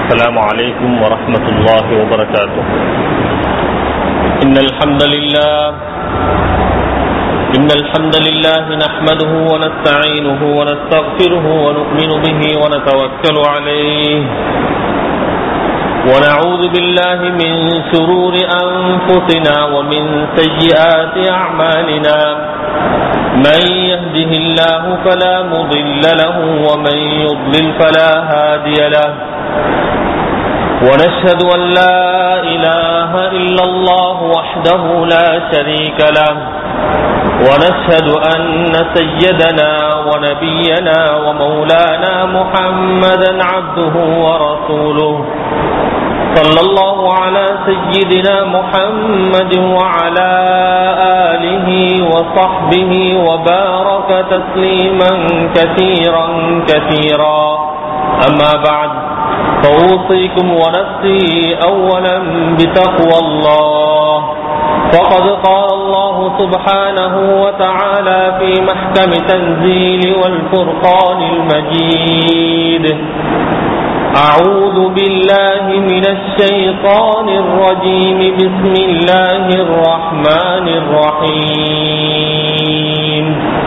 السلام عليكم ورحمة الله وبركاته إن الحمد لله إن الحمد لله نحمده ونستعينه ونستغفره ونؤمن به ونتوكل عليه ونعوذ بالله من شرور أنفسنا ومن سيئات أعمالنا من يهده الله فلا مضل له ومن يضلل فلا هادي له ونشهد أن لا إله إلا الله وحده لا شريك له ونشهد أن سيدنا ونبينا ومولانا محمدا عبده ورسوله صلى الله على سيدنا محمد وعلى آله وصحبه وبارك تسليما كثيرا كثيرا أما بعد فأوصيكم ونفسي أولا بتقوى الله فقد قال الله سبحانه وتعالى في محكم تنزيل والفرقان المجيد أعوذ بالله من الشيطان الرجيم بسم الله الرحمن الرحيم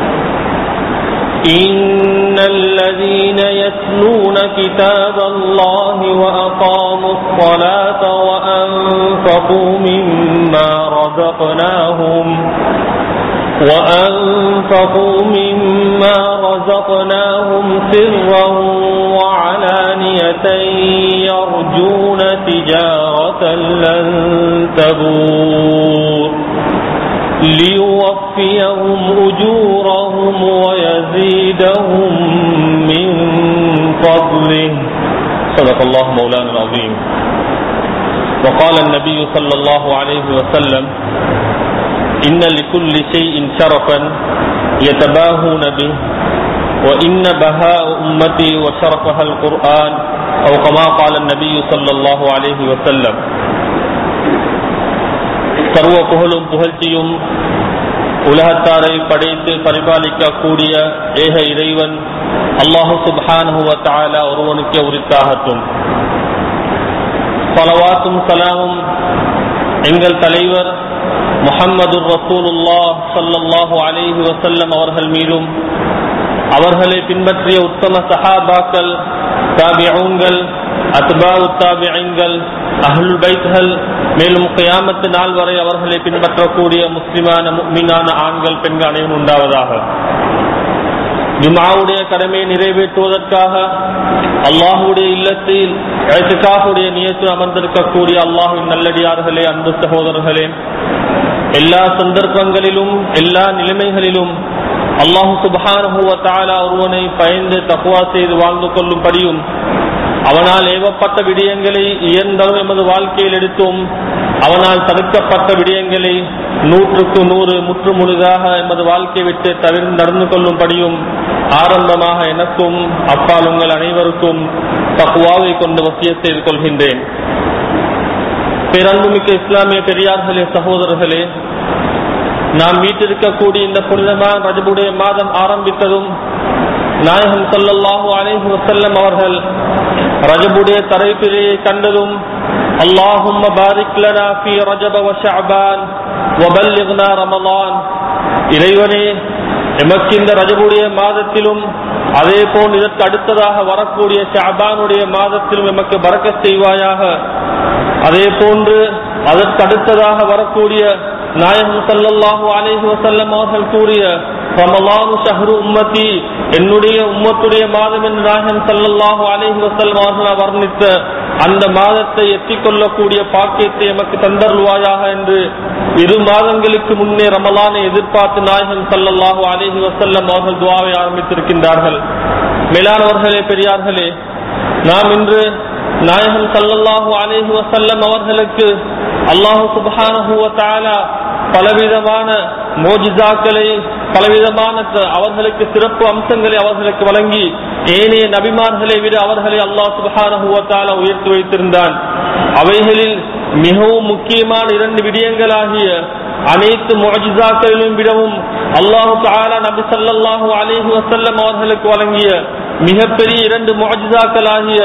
إن الذين يتلون كتاب الله وأقاموا الصلاة وأنفقوا مما رزقناهم وأنفقوا مما رزقناهم سرا وعلانية يرجون تجارة لن تبور ليوفيهم أجورهم ويزيدهم من فضله صدق الله مولانا العظيم وقال النبي صلى الله عليه وسلم إن لكل شيء شرفا يتباهون به وإن بهاء أمتي وشرفها القرآن أو كما قال النبي صلى الله عليه وسلم சர்வ புகழும் புகழ்ச்சியும் உலகத்தாரை படைத்து பரிபாலிக்க கூடிய ஏக இறைவன் அல்லாஹு சுபானுவ தாலா ஒருவனுக்கே உரித்தாகட்டும் பலவாத்தும் சலாமும் எங்கள் தலைவர் முகம்மது ரசூலுல்லா சல்லல்லாஹு அலைஹி வசல்லம் அவர்கள் மீதும் அவர்களை பின்பற்றிய உத்தம சஹாபாக்கள் தாபியங்கள் அத்பாவு தாபியங்கள் அஹ்லுல் பைத்கள் மேலும் கியாமத்து நாள் வரை அவர்களை பின்பற்றக்கூடிய முஸ்லிமான மீனான ஆண்கள் பெண்கள் அனைவரும் உண்டாவதாக ஜுமாவுடைய கடமையை நிறைவேற்றுவதற்காக அல்லாஹுடைய இல்லத்தில் எழுத்துக்காகுடைய நியத்தில் அமர்ந்திருக்கக்கூடிய அல்லாஹுவின் நல்லடியார்களே அன்பு சகோதரர்களே எல்லா சந்தர்ப்பங்களிலும் எல்லா நிலைமைகளிலும் அல்லாஹு சுபானுவ தாலா ஒருவனை பயந்து தக்குவா செய்து வாழ்ந்து கொள்ளும்படியும் அவனால் ஏவப்பட்ட விடயங்களை இயன்றளவு எமது வாழ்க்கையில் எடுத்தோம் அவனால் தடுக்கப்பட்ட விடயங்களை நூற்றுக்கு நூறு முற்று முழுதாக எமது வாழ்க்கை விட்டு தவிர்த்து நடந்து கொள்ளும்படியும் ஆரம்பமாக எனக்கும் அப்பால் உங்கள் அனைவருக்கும் தக்குவாவை கொண்டு வசிய செய்து கொள்கின்றேன் பேரன்புமிக்க இஸ்லாமிய பெரியார்களே சகோதரர்களே நாம் வீட்டிருக்கக்கூடிய இந்த புனிதமான ரஜபுடைய மாதம் ஆரம்பித்ததும் நாயகம் சல்லல்லாஹு அலைஹி வசல்லம் அவர்கள் ரஜபுடைய தரைப்பிரையை கண்டதும் اللهم بارك لنا في رجب وشعبان وبلغنا رمضان இறைவனே எமக்கு இந்த ரஜபுடைய மாதத்திலும் அதே போல் இதற்கு அடுத்ததாக வரக்கூடிய ஷாபானுடைய மாதத்திலும் எமக்கு பறக்க செய்வாயாக அதே போன்று அதற்கு அடுத்ததாக வரக்கூடிய நாயகம் சல்லல்லாஹு அலைஹி வசல்லம் அவர்கள் கூறிய ரமலானு ஷஹ்ரு உம்மத்தி என்னுடைய உம்மத்துடைய மாதம் என்று நாயகம் சல்லல்லாஹு அலைஹி வசல்லம் அவர்கள் வர்ணித்த அந்த மாதத்தை எத்திக் கொள்ளக்கூடிய பாக்கியத்தை எமக்கு தந்தருவாயாக என்று இரு மாதங்களுக்கு முன்னே ரமலானை எதிர்பார்த்து நாயகம் சல்லல்லாஹு அலைஹி வசல்லம் அவர்கள் துவாவை ஆரம்பித்திருக்கின்றார்கள் மேலானவர்களே பெரியார்களே நாம் இன்று நாயகம் சல்லல்லாஹு அலைஹி வசல்லம் அவர்களுக்கு அல்லாஹு சுபஹானஹு தாலா பலவிதமான மோஜிதாக்களை பலவிதமான அவர்களுக்கு சிறப்பு அம்சங்களை அவர்களுக்கு வழங்கி ஏனைய நபிமார்களை விட அவர்களை அல்லாஹ் சுபஹானஹுவத்தால உயர்த்தி வைத்திருந்தான் அவைகளில் மிகவும் முக்கியமான இரண்டு விடயங்களாகிய அனைத்து முஜிசாக்களிலும் விடவும் அல்லாஹு தாலா நபி ஸல்லல்லாஹு அலைஹி வஸல்லம் அவர்களுக்கு வழங்கிய மிகப்பெரிய இரண்டு முஜிசாக்களாகிய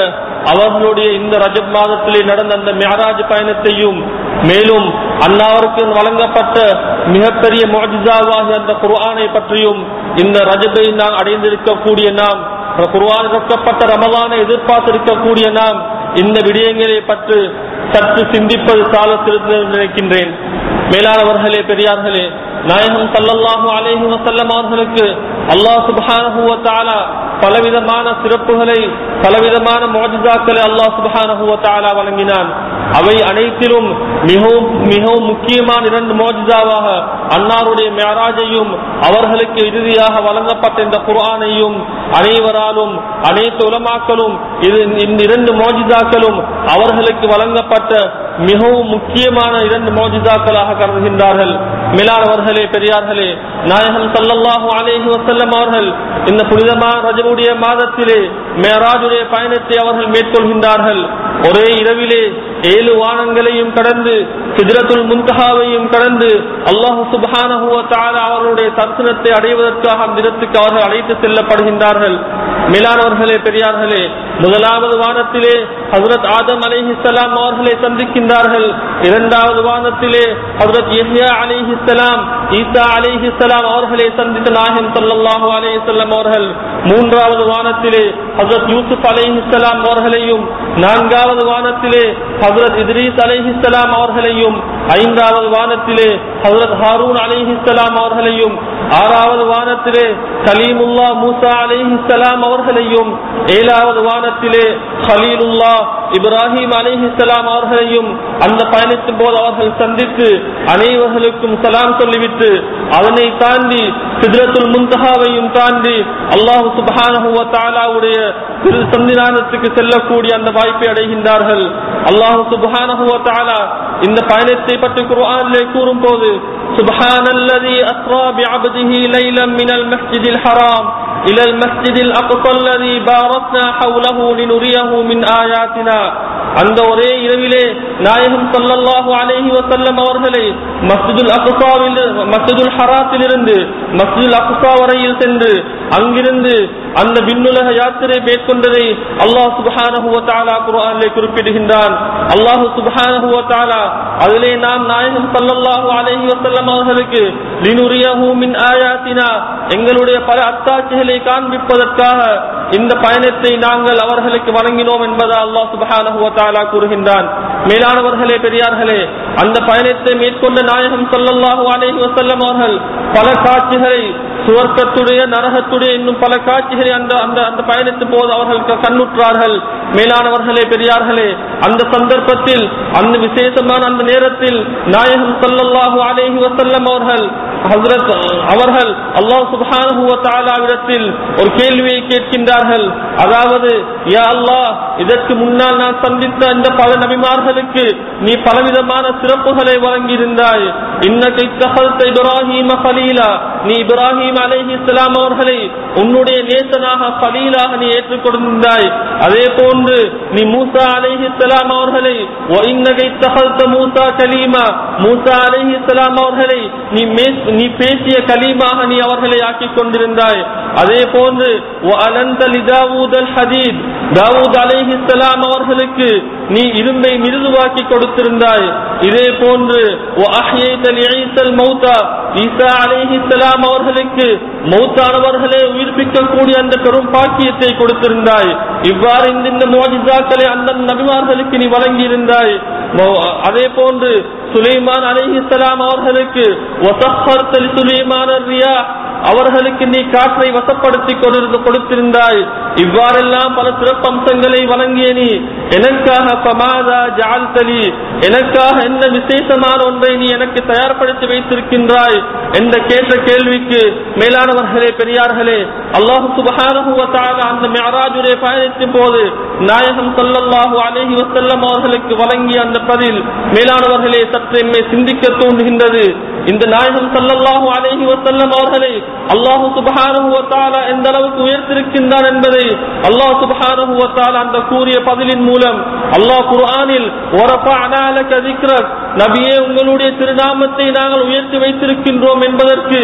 அவர்களுடைய இந்த ரஜப் மாதத்திலே நடந்த அந்த மியராஜ் பயணத்தையும் மேலும் அன்னாருக்கு வழங்கப்பட்ட மிகப்பெரிய மொஜிசாவாகிய அந்த குர்ஆனை பற்றியும் இந்த ரஜபை நாம் அடைந்திருக்கக்கூடிய நாம் குர்ஆன் இறக்கப்பட்ட ரமலானை எதிர்பார்த்திருக்கக்கூடிய நாம் இந்த விடயங்களை பற்றி சற்று சிந்திப்பது சாலத்திலிருந்து நினைக்கின்றேன் மேலானவர்களே பெரியார்களே நாயகம் சல்லல்லாஹு அலைஹி வஸல்லம் அவர்களுக்கு அல்லாஹ் சுப்ஹானஹு வ தஆலா பலவிதமான சிறப்புகளை பலவிதமான மோஜிதாக்களை அல்லாஹ் சுப்ஹானஹு வ தஆலா வழங்கினான் அவை அனைத்திலும் மிகவும் மிகவும் முக்கியமான இரண்டு மோஜிதாவாக அன்னாருடைய மேராஜையும் அவர்களுக்கு இறுதியாக வழங்கப்பட்ட இந்த குர்ஆனையும் அனைவராலும் அனைத்து உலமாக்களும் இது இந்த இரண்டு மோஜிதாக்களும் அவர்களுக்கு வழங்கப்பட்ட மிகவும் முக்கியமான இரண்டு மோஜிதாக்களாக கருதுகின்றார்கள் மேலானவர்களே பெரியார்களே நாயகம் சல்லல்லாஹு அலைஹி வஸல்லம் அவர்கள் இந்த புனிதமான ரஜபுடைய மாதத்திலே மேராஜுடைய பயணத்தை அவர்கள் மேற்கொள்கின்றார்கள் ஒரே இரவிலே ஏழு வானங்களையும் கடந்து சிதிரத்துல் முன்தஹாவையும் கடந்து அல்லாஹு சுப்ஹானஹு வ தஆலா அவர்களுடைய தரிசனத்தை அடைவதற்காக அந்த இடத்துக்கு அவர்கள் அழைத்து செல்லப்படுகின்றார்கள் மேலானவர்களே பெரியார்களே முதலாவது வானத்திலே ஹசரத் ஆதம் அலைஹிஸ்ஸலாம் அவர்களை சந்திக்கின்றார்கள் இரண்டாவது வானத்திலே ஹசரத் யஹ்யா அலைஹிஸ்ஸலாம் ஈசா அலைஹிஸ்ஸலாம் அவர்களை சந்தித்த நாயகம் ஸல்லல்லாஹு அலைஹி வஸல்லம் அவர்கள் மூன்றாவது வானத்திலே ஹசரத் யூசுப் அலைஹிஸ்ஸலாம் அவர்களையும் நான்காவது வானத்திலே ஹசரத் இத்ரீஸ் அலைஹிஸ்ஸலாம் அவர்களையும் ஐந்தாவது வானத்திலே ஹசரத் ஹாரூன் அலைஹிஸ்ஸலாம் அவர்களையும் ஆறாவது வானத்திலே கலீமுல்லா மூசா அலைஹிஸ்ஸலாம் அவர்களையும் ஏழாவது வானத்திலே ஹலீலுல்லா இப்ராஹிம் அலைஹிஸ்ஸலாம் அவர்களையும் அந்த பயணத்தின் போது அவர்கள் சந்தித்து அனைவர்களுக்கும் சலாம் சொல்லிவிட்டு அதனை தாண்டி சித்ரத்துல் முன்தஹாவையும் தாண்டி அல்லாஹு சுப்ஹானஹு வ தஆலாவுடைய திரு சந்திரானத்துக்கு செல்லக்கூடிய அந்த வாய்ப்பை அடைகின்றார்கள் அல்லாஹு சுப்ஹானஹு வ தஆலா இந்த பயணத்தை பற்றி குர்ஆனிலே கூறும்போது சுப்ஹானல்லதி அஸ்ரா பிஅப்திஹி லைலன் மினல் மஸ்ஜிதில் ஹராம் إلى المسجد الأقصى الذي باركنا حوله لنريه من آياتنا அந்த ஒரே இரவிலே நாயகம் சல்லல்லாஹு அலைஹி வஸல்லம் அவர்களை மஸ்ஜிதுல் அக்ஸாவில் மஸ்ஜிதுல் ஹராத்திலிருந்து மஸ்ஜிதுல் அக்ஸா வரையில் சென்று அங்கிருந்து அந்த விண்ணுலக யாத்திரை மேற்கொண்டதை அல்லாஹ் சுப்ஹானஹு வ தஆலா குர்ஆனிலே குறிப்பிடுகின்றான் அல்லாஹ் சுப்ஹானஹு வ தஆலா அதிலே நாம் நாயகம் சல்லல்லாஹு அலைஹி வஸல்லம் அவர்களுக்கு லினுரியஹு மின் ஆயாத்தினா எங்களுடைய பல அத்தாட்சிகளை காண்பிப்பதற்காக இந்த பயணத்தை நாங்கள் அவர்களுக்கு வழங்கினோம் என்பதை அல்லாஹ் சுப்ஹானஹு வ தஆலா கூறுகின்றான் மேலானவர்களே பெரியார்களே அந்த பயணத்தை மேற்கொண்ட நாயகம் ஸல்லல்லாஹு அலைஹி வஸல்லம் அவர்கள் பல காட்சிகளை சுவர்க்கத்துடைய நரகத்துடைய இன்னும் பல காட்சிகளை அந்த அந்த அந்த பயணத்தின் போது அவர்கள் க- கண்ணுற்றார்கள் மேலானவர்களே பெரியார்களே அந்த சந்தர்ப்பத்தில் அந்த விசேஷமான அந்த நேரத்தில் நாயகம் ஸல்லல்லாஹு அலைஹி வஸல்லம் அவர்கள் ஹஸ்ரத் அவர்கள் அல்லாஹ் சுப்ஹானஹு வ தஆலாவிடத்தில் ஒரு கேள்வியை கேட்கின்றார்கள் அதாவது யா அல்லாஹ் இதற்கு முன்னால் நான் சந்தித்த இந்த பல நபிமார்களுக்கு நீ பலவிதமான சிறப்புகளை வழங்கியிருந்தாய் இன்னக இத்தகல்த இப்ராஹீம கலீலா நீ இப்ராஹிம் அலைஹிஸ்ஸலாம் அவர்களை உன்னுடைய நேசனாக கலீலாக நீ ஏற்றுக்கொண்டிருந்தாய் அதே போன்று நீ மூசா அலைஹிஸ்ஸலாம் அவர்களை வ இன்னக இத்தகல்த மூசா கலீமா மூசா அலைஹிஸ்ஸலாம் அவர்களை நீ மே- நீ பேசிய கலீமாக நீ அவர்களை ஆக்கிக் கொண்டிருந்தாய் அதே போன்று வ அலந்த லிதாவூதல் ஹதீத் தாவூத் அலைஹிஸ்ஸலாம் அவர்களுக்கு நீ இரும்பை மிருதுவாக்கி கொடுத்திருந்தாய் இதே போன்று வ அஹ்யைத லிஈசல் மௌதா ஈசா அலைஹிஸ்ஸலாம் அவர்களுக்கு மௌத்தானவர்களை உயிர்ப்பிக்கக்கூடிய அந்த பெரும் பாக்கியத்தை கொடுத்திருந்தாய் இவ்வாறு இந்த இந்த மோஜிசாக்களை அந்த நபிமார்களுக்கு நீ வழங்கியிருந்தாய் மௌ- அதே போன்று சுலைமான் அலைஹிஸ்ஸலாம் அவர்களுக்கு வசஃபர்த லிசுலைமான ரியா அவர்களுக்கு நீ காற்றை வசப்படுத்தி கொடு- கொடுத்திருந்தாய் இவ்வாறெல்லாம் பல சிறப்பம்சங்களை வழங்கிய நீ எனக்காக பமாதா ஜால்தலி எனக்காக என்ன விசேஷமான ஒன்றை நீ எனக்கு தயார்படுத்தி வைத்திருக்கின்றாய் என்ற கேட்ட கேள்விக்கு மேலானவர்களே பெரியார்களே அல்லாஹு சுபஹானஹு வ தஆலா அந்த மிஅராஜுடைய பயணத்தின் போது நாயகம் ஸல்லல்லாஹு அலைஹி வஸல்லம் அவர்களுக்கு வழங்கிய அந்த பதில் மேலானவர்களே சற்று எம்மை சிந்திக்க தூண்டுகின்றது இந்த நாயகம் ஸல்லல்லாஹு அலைஹி வஸல்லம் அவர்களை அல்லாஹு சுப்ஹானஹு வ தஆலா எந்த அளவுக்கு உயர்த்திருக்கின்றான் என்பதை அல்லாஹ் சுப்ஹானஹு வ தஆலா அந்த கூறிய பதிலின் மூலம் அல்லாஹ் குர்ஆனில் வரஃபஅனா லக ذِكْرَكَ நபியே உங்களுடைய திருநாமத்தை நாங்கள் உயர்த்தி வைத்திருக்கின்றோம் என்பதற்கு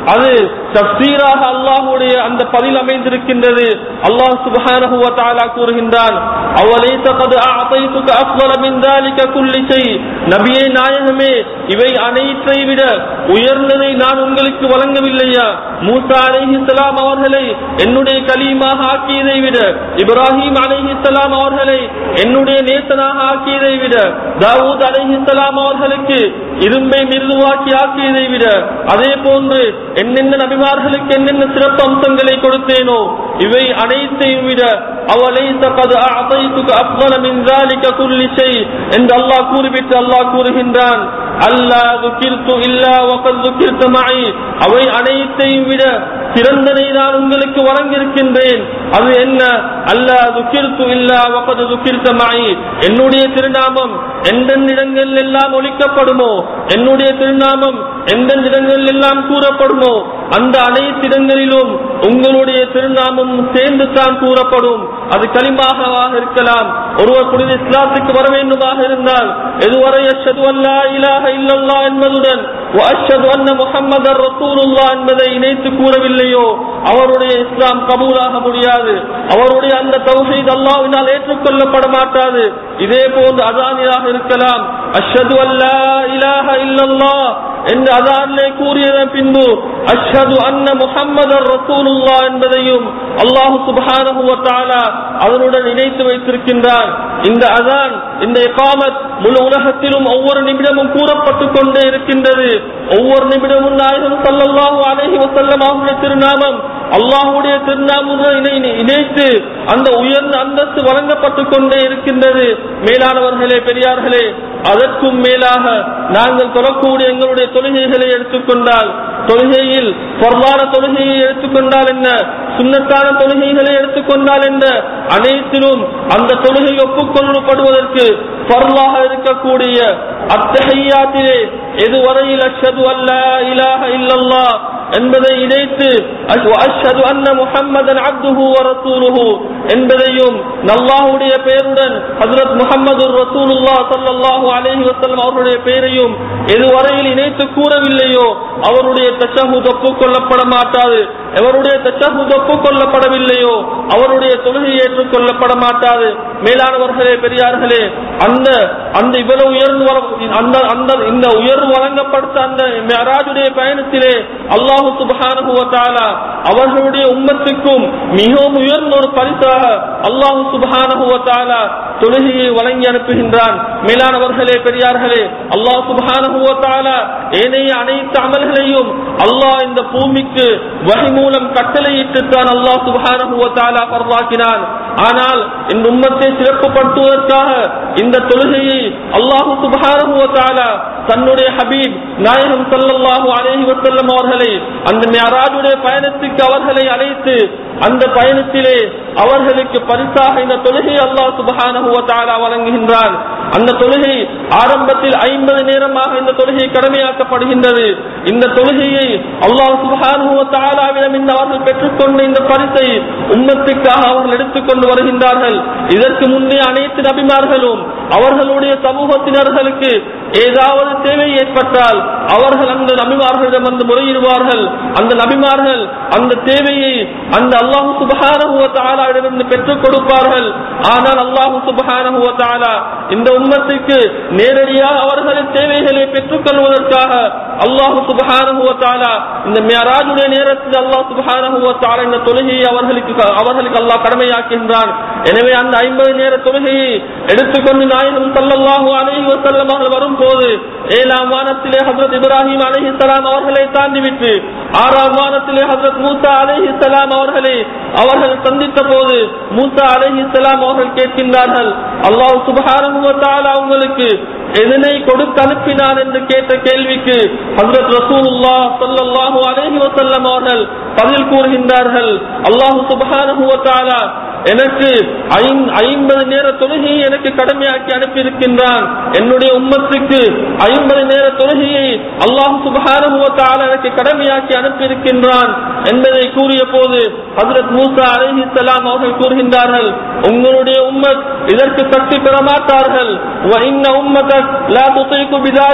அது தப்சீராக அல்லாஹுடைய அந்த பதில் அமைந்திருக்கின்றது அல்லாஹ் சுப்ஹானஹு வ தஆலா கூறுகின்றான் அவலைஸ قد اعطيتك افضل من ذلك كل شيء நபியே நாயகமே இவை அனைத்தை விட உயர்ந்ததை நான் உங்களுக்கு வழங்கவில்லையா மூசா அலைஹிஸ்ஸலாம் அவர்களை என்னுடைய கலீமாக ஆக்கியதை விட இப்ராஹிம் அலைஹிஸ்ஸலாம் அவர்களை என்னுடைய நேசனாக ஆக்கியதை விட தாவூத் அலைஹிஸ்ஸலாம் அவர்களுக்கு இரும்பை மிருதுவாக்கி ஆக்கியதை விட அதே போன்று என்னென்ன நபிமார்களுக்கு என்னென்ன சிறப்பு அம்சங்களை கொடுத்தேனோ இவை அனைத்தையும் விட அவளை தகது அதைத்துக்கு அப்வல மின் ذلك كل شيء என்று அல்லாஹ் கூறிவிட்டு அல்லாஹ் கூறுகின்றான் அல்லாஹ் ذكرت இல்லா وقد ذكرت معي அவை அனைத்தையும் விட சிறந்ததை நான் உங்களுக்கு வழங்கியிருக்கின்றேன் அது என்ன அல்லாஹ் ذكرت இல்லா وقد ذكرت معي என்னுடைய திருநாமம் எந்தெந்த இடங்கள் எல்லாம் ஒலிக்கப்படுமோ என்னுடைய திருநாமம் எந்தெந்த இடங்கள் எல்லாம் கூறப்படுமோ அந்த அனைத்து இடங்களிலும் உங்களுடைய திருநாமம் சேர்ந்து தான் கூறப்படும் அது களிமாகவாக இருக்கலாம் ஒருவர் புனித இஸ்லாத்துக்கு வர வேண்டுமாக இருந்தால் எதுவரை அஷ்ஹது அல்லா இலாஹ இல்லல்லா என்பதுடன் அஷ்ஹது அன்ன முஹம்மதர் ரசூலுல்லாஹ் என்பதை இணைத்து கூறவில்லையோ அவருடைய இஸ்லாம் கபூலாக முடியாது அவருடைய அந்த தௌஹீத் அல்லாஹ்வினால் ஏற்றுக்கொள்ளப்பட மாட்டாது இதே போன்று அதானியாக இருக்கலாம் அஷ்ஹது அல்லா இலாஹ இல்லல்லாஹ் என்று அதானிலே கூறியதன் பின்பு அஷ்ஹது அன்ன முஹம்மதர் ரசூலுல்லாஹ் என்பதையும் அல்லாஹ் சுப்ஹானஹு வ தஆலா அதனுடன் இணைத்து வைத்திருக்கின்றார் இந்த அதான் இந்த இகாமத் முழு உலகத்திலும் ஒவ்வொரு நிமிடமும் கூறப்பட்டுக் கொண்டே இருக்கின்றது ஒவ்வொரு நிமிடமும் நாயகம் ஸல்லல்லாஹு அலைஹி வஸல்லம் அவருடைய திருநாமம் அல்லாஹ்வுடைய திருநாமத்துடன் இணை- இணைத்து அந்த உயர்ந்த அந்தஸ்து வழங்கப்பட்டுக் கொண்டே இருக்கின்றது மேலானவர்களே பெரியார்களே அதற்கும் மேலாக நாங்கள் தொழக்கூடிய எங்களுடைய தொழுகைகளை எடுத்துக்கொண்டால் தொழுகையில் பொருளான தொழுகையை எடுத்துக்கொண்டால் என்ன சுண்ணத்தான தொழுகைகளை எடுத்துக்கொண்டால் என்ன அனைத்திலும் அந்த தொழுகை ஒப்புக்கொள்ளப்படுவதற்கு பொருளாக இருக்கக்கூடிய அத்தகையாத்திலே எதுவரையில் அஷ்ஹது அல்லா இலாஹ இல்லல்லாஹ் என்பதை இணைத்து அஷ்- அஷ்ஹது அன்ன முஹம்மதன் அப்துஹு வ ரசூலுஹு என்பதையும் அல்லாஹ்வுடைய பெயருடன் ஹஜ்ரத் முஹம்மது ரசூலுல்லாஹ் ஸல்லல்லாஹு அலைஹி வஸல்லம் அவருடைய பெயரையும் எதுவரையில் இணைத்து கூறவில்லையோ அவருடைய தஷஹுத் ஒப்புக்கொள்ளப்பட மாட்டாது எவருடைய தஷஹுத் ஒப்புக்கொள்ளப்படவில்லையோ அவருடைய தொழுகை ஏற்றுக்கொள்ளப்பட மாட்டாது மேலானவர்களே பெரியார்களே அந்த அந்த இவ்வளவு உயர்ந்து வர- அந்த அந்த இந்த உயர்வு வழங்கப்படுத்த அந்த மெராஜுடைய பயணத்திலே அல்லாஹு சுப்ஹானஹு வ தஆலா அவர்களுடைய உம்மத்துக்கும் மிகவும் உயர்ந்த ஒரு பரிசாக அல்லாஹு சுப்ஹானஹு வ தஆலா தொழுகையை வழங்கி அனுப்புகின்றான் மேலானவர்களே பெரியார்களே அல்லாஹ் சுப்ஹானஹு வ தஆலா ஏனைய அனைத்து அமல்களையும் அல்லாஹ் இந்த பூமிக்கு வகை மூலம் கட்டளையிட்டு தான் அல்லாஹ் சுப்ஹானஹு வ தஆலா பரவாக்கினான் ஆனால் இந்த உம்மத்தை சிறப்புப்படுத்துவதற்காக இந்த தொழுகையை அல்லாஹு சுப்ஹானஹு வ தஆலா தன்னுடைய ஹபீப் நாயகம் ஸல்லல்லாஹு அலைஹி வஸல்லம் அவர்களை அந்த மியராஜுடைய பயணத்துக்கு அவர்களை அழைத்து அந்த பயணத்திலே அவர்களுக்கு பரிசாக இந்த தொழுகை அல்லாஹ் சுப்ஹானஹு வ தஆலா வழங்குகின்றான் அந்த தொழுகை ஆரம்பத்தில் ஐம்பது நேரமாக இந்த தொழுகை கடமையாக்கப்படுகின்றது இந்த தொழுகையை அல்லாஹ் சுப்ஹானஹு வ தஆலாவிடம் இந்த அவர்கள் பெற்றுக்கொண்ட இந்த பரிசை உம்மத்துக்காக அவர்கள் எடுத்துக்கொண்டு வருகின்றார்கள் இதற்கு முன்னே அனைத்து நபிமார்களும் அவர்களுடைய சமூகத்தினர்களுக்கு ஏதாவது தேவை ஏற்பட்டால் அவர்கள் அந்த நபிமார்களிடம் வந்து முறையிடுவார்கள் அந்த நபிமார்கள் அந்த தேவையை அந்த அல்லாஹு சுபஹானஹு வ தஆலாவிடமிருந்து பெற்றுக் கொடுப்பார்கள் ஆனால் அல்லாஹு சுபஹானஹு வ தஆலா இந்த உம்மத்துக்கு நேரடியாக அவர்களின் தேவைகளை பெற்றுக் கொள்வதற்காக அல்லாஹு சுபஹானஹு வ தஆலா இந்த மியராஜுடைய நேரத்தில் அல்லாஹ் சுபஹானஹு வ தஆலா இந்த தொழுகையை அவர்களுக்கு அவர்களுக்கு அல்லாஹ் கடமையாக்கின்றான் எனவே அந்த ஐம்பது நேர தொழுகையை எடுத்துக்கொண்டு நாயகம் ஸல்லல்லாஹு அலைஹி வஸல்லம் அவர்கள் வரும்போது ஏழாம் வானத்திலே ஹஜ்ரத் இப்ராஹிம் அலைஹிஸ்ஸலாம் அவர்களை தாண்டிவிட்டு ஆறாம் வானத்திலே ஹஜ்ரத் மூசா அலைஹிஸ்ஸலாம் அவர்களை அவர்கள் சந்தித்த போது மூசா அலைஹிஸ்ஸலாம் அவர்கள் கேட்கின்றார்கள் அல்லாஹ் சுப்ஹானஹு வ தஆலா உங்களுக்கு எதனை கொடுத்து அனுப்பினான் என்று கேட்ட கேள்விக்கு ஹஜ்ரத் ரசூலுல்லாஹ் ஸல்லல்லாஹு அலைஹி வஸல்லம் அவர்கள் பதில் கூறுகின்றார்கள் அல்லாஹ் சுப்ஹானஹு வ தஆலா எனக்கு ஐம்- ஐம்பது நேர தொழுகையை எனக்கு கடமையாக்கி அனுப்பியிருக்கின்றான் என்னுடைய உம்மத்துக்கு ஐம்பது நேர தொழுகையை அல்லாஹ் சுப்ஹானஹு வ தஆலா எனக்கு கடமையாக்கி அனுப்பியிருக்கின்றான் என்பதை கூறிய போது ஹஜ்ரத் மூசா அலைஹிஸ்ஸலாம் அவர்கள் கூறுகின்றார்கள் உங்களுடைய உம்மத் இதற்கு சக்தி பெற மாட்டார்கள் வ இன்ன உம்மதக் லா துதீகு பிதாலிக்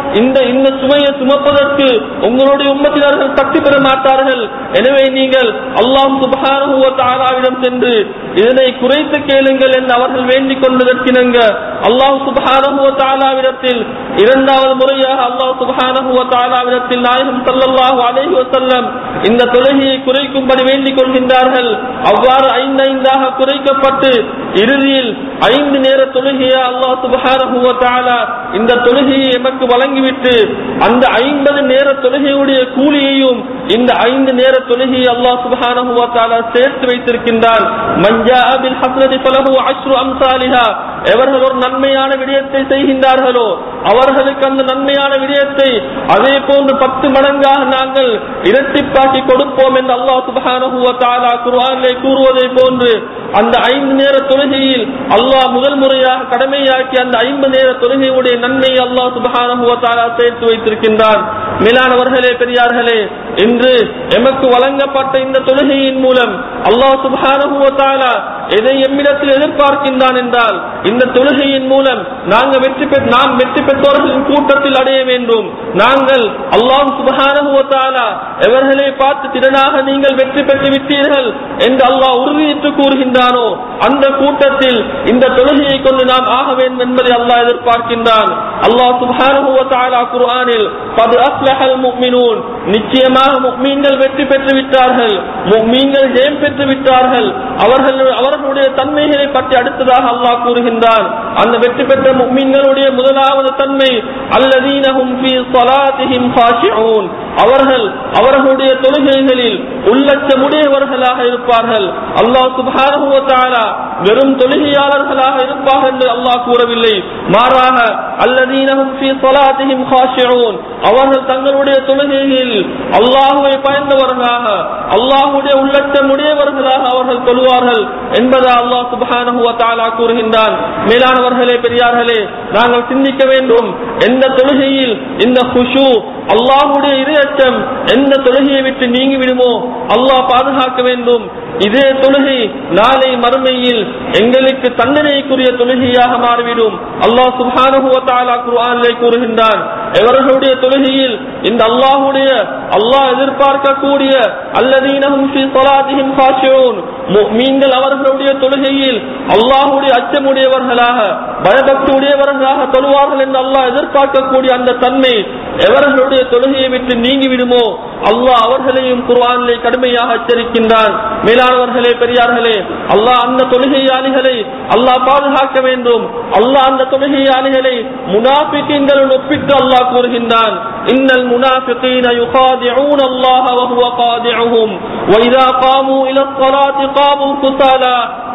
இந்த இந்த சுமையை சுமப்பதற்கு உங்களுடைய உம்மத்தினர்கள் சக்தி பெற மாட்டார்கள் எனவே நீங்கள் அல்லாஹ் சுபஹானஹு வ தஆலாவிடம் சென்று இதனை குறைத்து கேளுங்கள் என்று அவர்கள் வேண்டிக் கொண்டதற்கிணங்க அல்லாஹ் சுபஹானஹு வ தஆலாவிடத்தில் இரண்டாவது முறையாக அல்லாஹ் சுபஹானஹு வ தஆலாவிடத்தில் நாயகம் ஸல்லல்லாஹு அலைஹி வஸல்லம் இந்த தொழுகையை குறைக்கும்படி வேண்டிக் கொள்கின்றார்கள் அவ்வாறு ஐந்து ஐந்தாக குறைக்கப்பட்டு இறுதியில் ஐந்து நேர தொழுகையை அல்லாஹ் சுபஹானஹு வ தஆலா இந்த தொழுகையை எமக்கு வழங்கிவிட்டு அந்த ஐம்பது நேர தொழுகையுடைய கூலியையும் இந்த ஐந்து நேர தொழுகையை அல்லாஹ் சுபஹானஹு வ தஆலா சேர்த்து வைத்திருக்கின்றான் மஞ்சா பில் ஹஸ்னதி ஃபலஹு அஷ்ரு அம்சாலிஹா எவர்கள் ஒரு நன்மையான விடயத்தை செய்கின்றார்களோ அவர்களுக்கு அந்த நன்மையான விடயத்தை அதே போன்று பத்து மடங்காக நாங்கள் இரட்டிப்பாக்கி கொடுப்போம் என்று அல்லாஹ் சுபஹானஹு வ தஆலா குர்ஆனிலே கூறுவதை போன்று அந்த ஐந்து நேர தொழுகையில் அல்லாஹ் முதல் முறையாக கடமையாக்கி அந்த ஐந்து நேர தொழுகையுடைய நன்மையை அல்லாஹ் சுபஹானஹு வ தஆலா சேர்த்து வைத்திருக்கின்றான் மேலானவர்களே பெரியார்களே இன்று எமக்கு வழங்கப்பட்ட இந்த தொழுகையின் மூலம் அல்லாஹ் சுபஹானஹு வ தஆலா எதை எம்மிடத்தில் எதிர்பார்க்கின்றான் என்றால் இந்த தொழுகையின் மூலம் நாங்கள் வெற்றி பெற் நாம் வெற்றி பெற்றோர்களின் கூட்டத்தில் அடைய வேண்டும் நாங்கள் அல்லாஹ் சுபஹானஹு வ தஆலா எவர்களை பார்த்து திறனாக நீங்கள் வெற்றி பெற்று விட்டீர்கள் என்று அல்லாஹ் உறுதியிட்டு கூறுகின்றானோ அந்த கூட்டத்தில் இந்த தொழுகையை கொண்டு நாம் ஆக வேண்டும் என்பதை அல்லாஹ் எதிர்பார்க்கின்றான் அல்லாஹ் சுபஹானஹு வ தஆலா குர்ஆனில் قد أفلح المؤمنون நிச்சயமாக முக்மீன்கள் வெற்றி பெற்று விட்டார்கள் முக்மீன்கள் ஜெயம் பெற்று விட்டார்கள் அவர்கள் அவர்களுடைய தன்மைகளை பற்றி அடுத்ததாக அல்லாஹ் கூறுகின்றான் அந்த வெற்றி பெற்ற முக்மீன்களுடைய முதலாவது தன்மை அல்லதீனஹும் ஃபீ ஸலாத்திஹிம் காஷிஊன் அவர்கள் அவர்களுடைய தொழுகைகளில் உள்ளச்சமுடையவர்களாக இருப்பார்கள் அல்லாஹ் சுப்ஹானஹு வ தஆலா வெறும் தொழுகையாளர்களாக இருப்பார்கள் என்று அல்லாஹ் கூறவில்லை மாறாக அல்லதீனஹும் ஃபீ ஸலாத்திஹிம் காஷிஊன் அவர்கள் தங்களுடைய தொழுகையில் அல்லாஹுவை பயந்தவர்களாக அல்லாஹுடைய உள்ளச்சமுடையவர்களாக அவர்கள் தொழுவார்கள் என்பதை அல்லாஹ் சுப்ஹானஹு வ தஆலா கூறுகின்றான் மேலானவர்களே பெரியார்களே நாங்கள் சிந்திக்க வேண்டும் எந்த தொழுகையில் இந்த குஷு அல்லாஹுடைய இரையச்சம் எந்த தொழுகையை விட்டு நீங்கி விடுமோ அல்லாஹ் பாதுகாக்க வேண்டும் இதே தொழுகை நாளை மறுமையில் எங்களுக்கு தண்டனைக்குரிய தொழுகையாக மாறிவிடும் அல்லாஹ் சுப்ஹானஹு வ தஆலா குர்ஆனிலே கூறுகின்றான் எவர்களுடைய தொழுகையில் இந்த அல்லாஹுடைய அல்லாஹ் எதிர்பார்க்கக்கூடிய அல்லதீனஹும் ஃபீ ஸலாத்திஹிம் காஷிஊன் முஃமின்கள் அவர்களுடைய தொழுகையில் அல்லாஹுடைய அச்சமுடையவர்களாக பயபக்தி உடையவர்களாக தொழுவார்கள் என்று அல்லாஹ் எதிர்பார்க்கக்கூடிய அந்த தன்மை எவர்களுடைய தொழுகையை விட்டு நீங்கி விடுமோ அல்லாஹ் அவர்களையும் குர்ஆனிலே கடுமையாக எச்சரிக்கின்றான் மேலானவர்களே பெரியார்களே அல்லாஹ் அந்த தொழுகையாளிகளை அல்லாஹ் பாதுகாக்க வேண்டும் அல்லாஹ் அந்த தொழுகையாளிகளை முனாஃபிகீன்களுடன் ஒப்பிட்டு அல்லாஹ் கூறுகின்றான் இன்னல் முனாஃபிகீன யுகாதிஊன அல்லாஹ வஹுவ காதிஉஹும் وإذا قاموا إلى الصلاة قاموا كسالى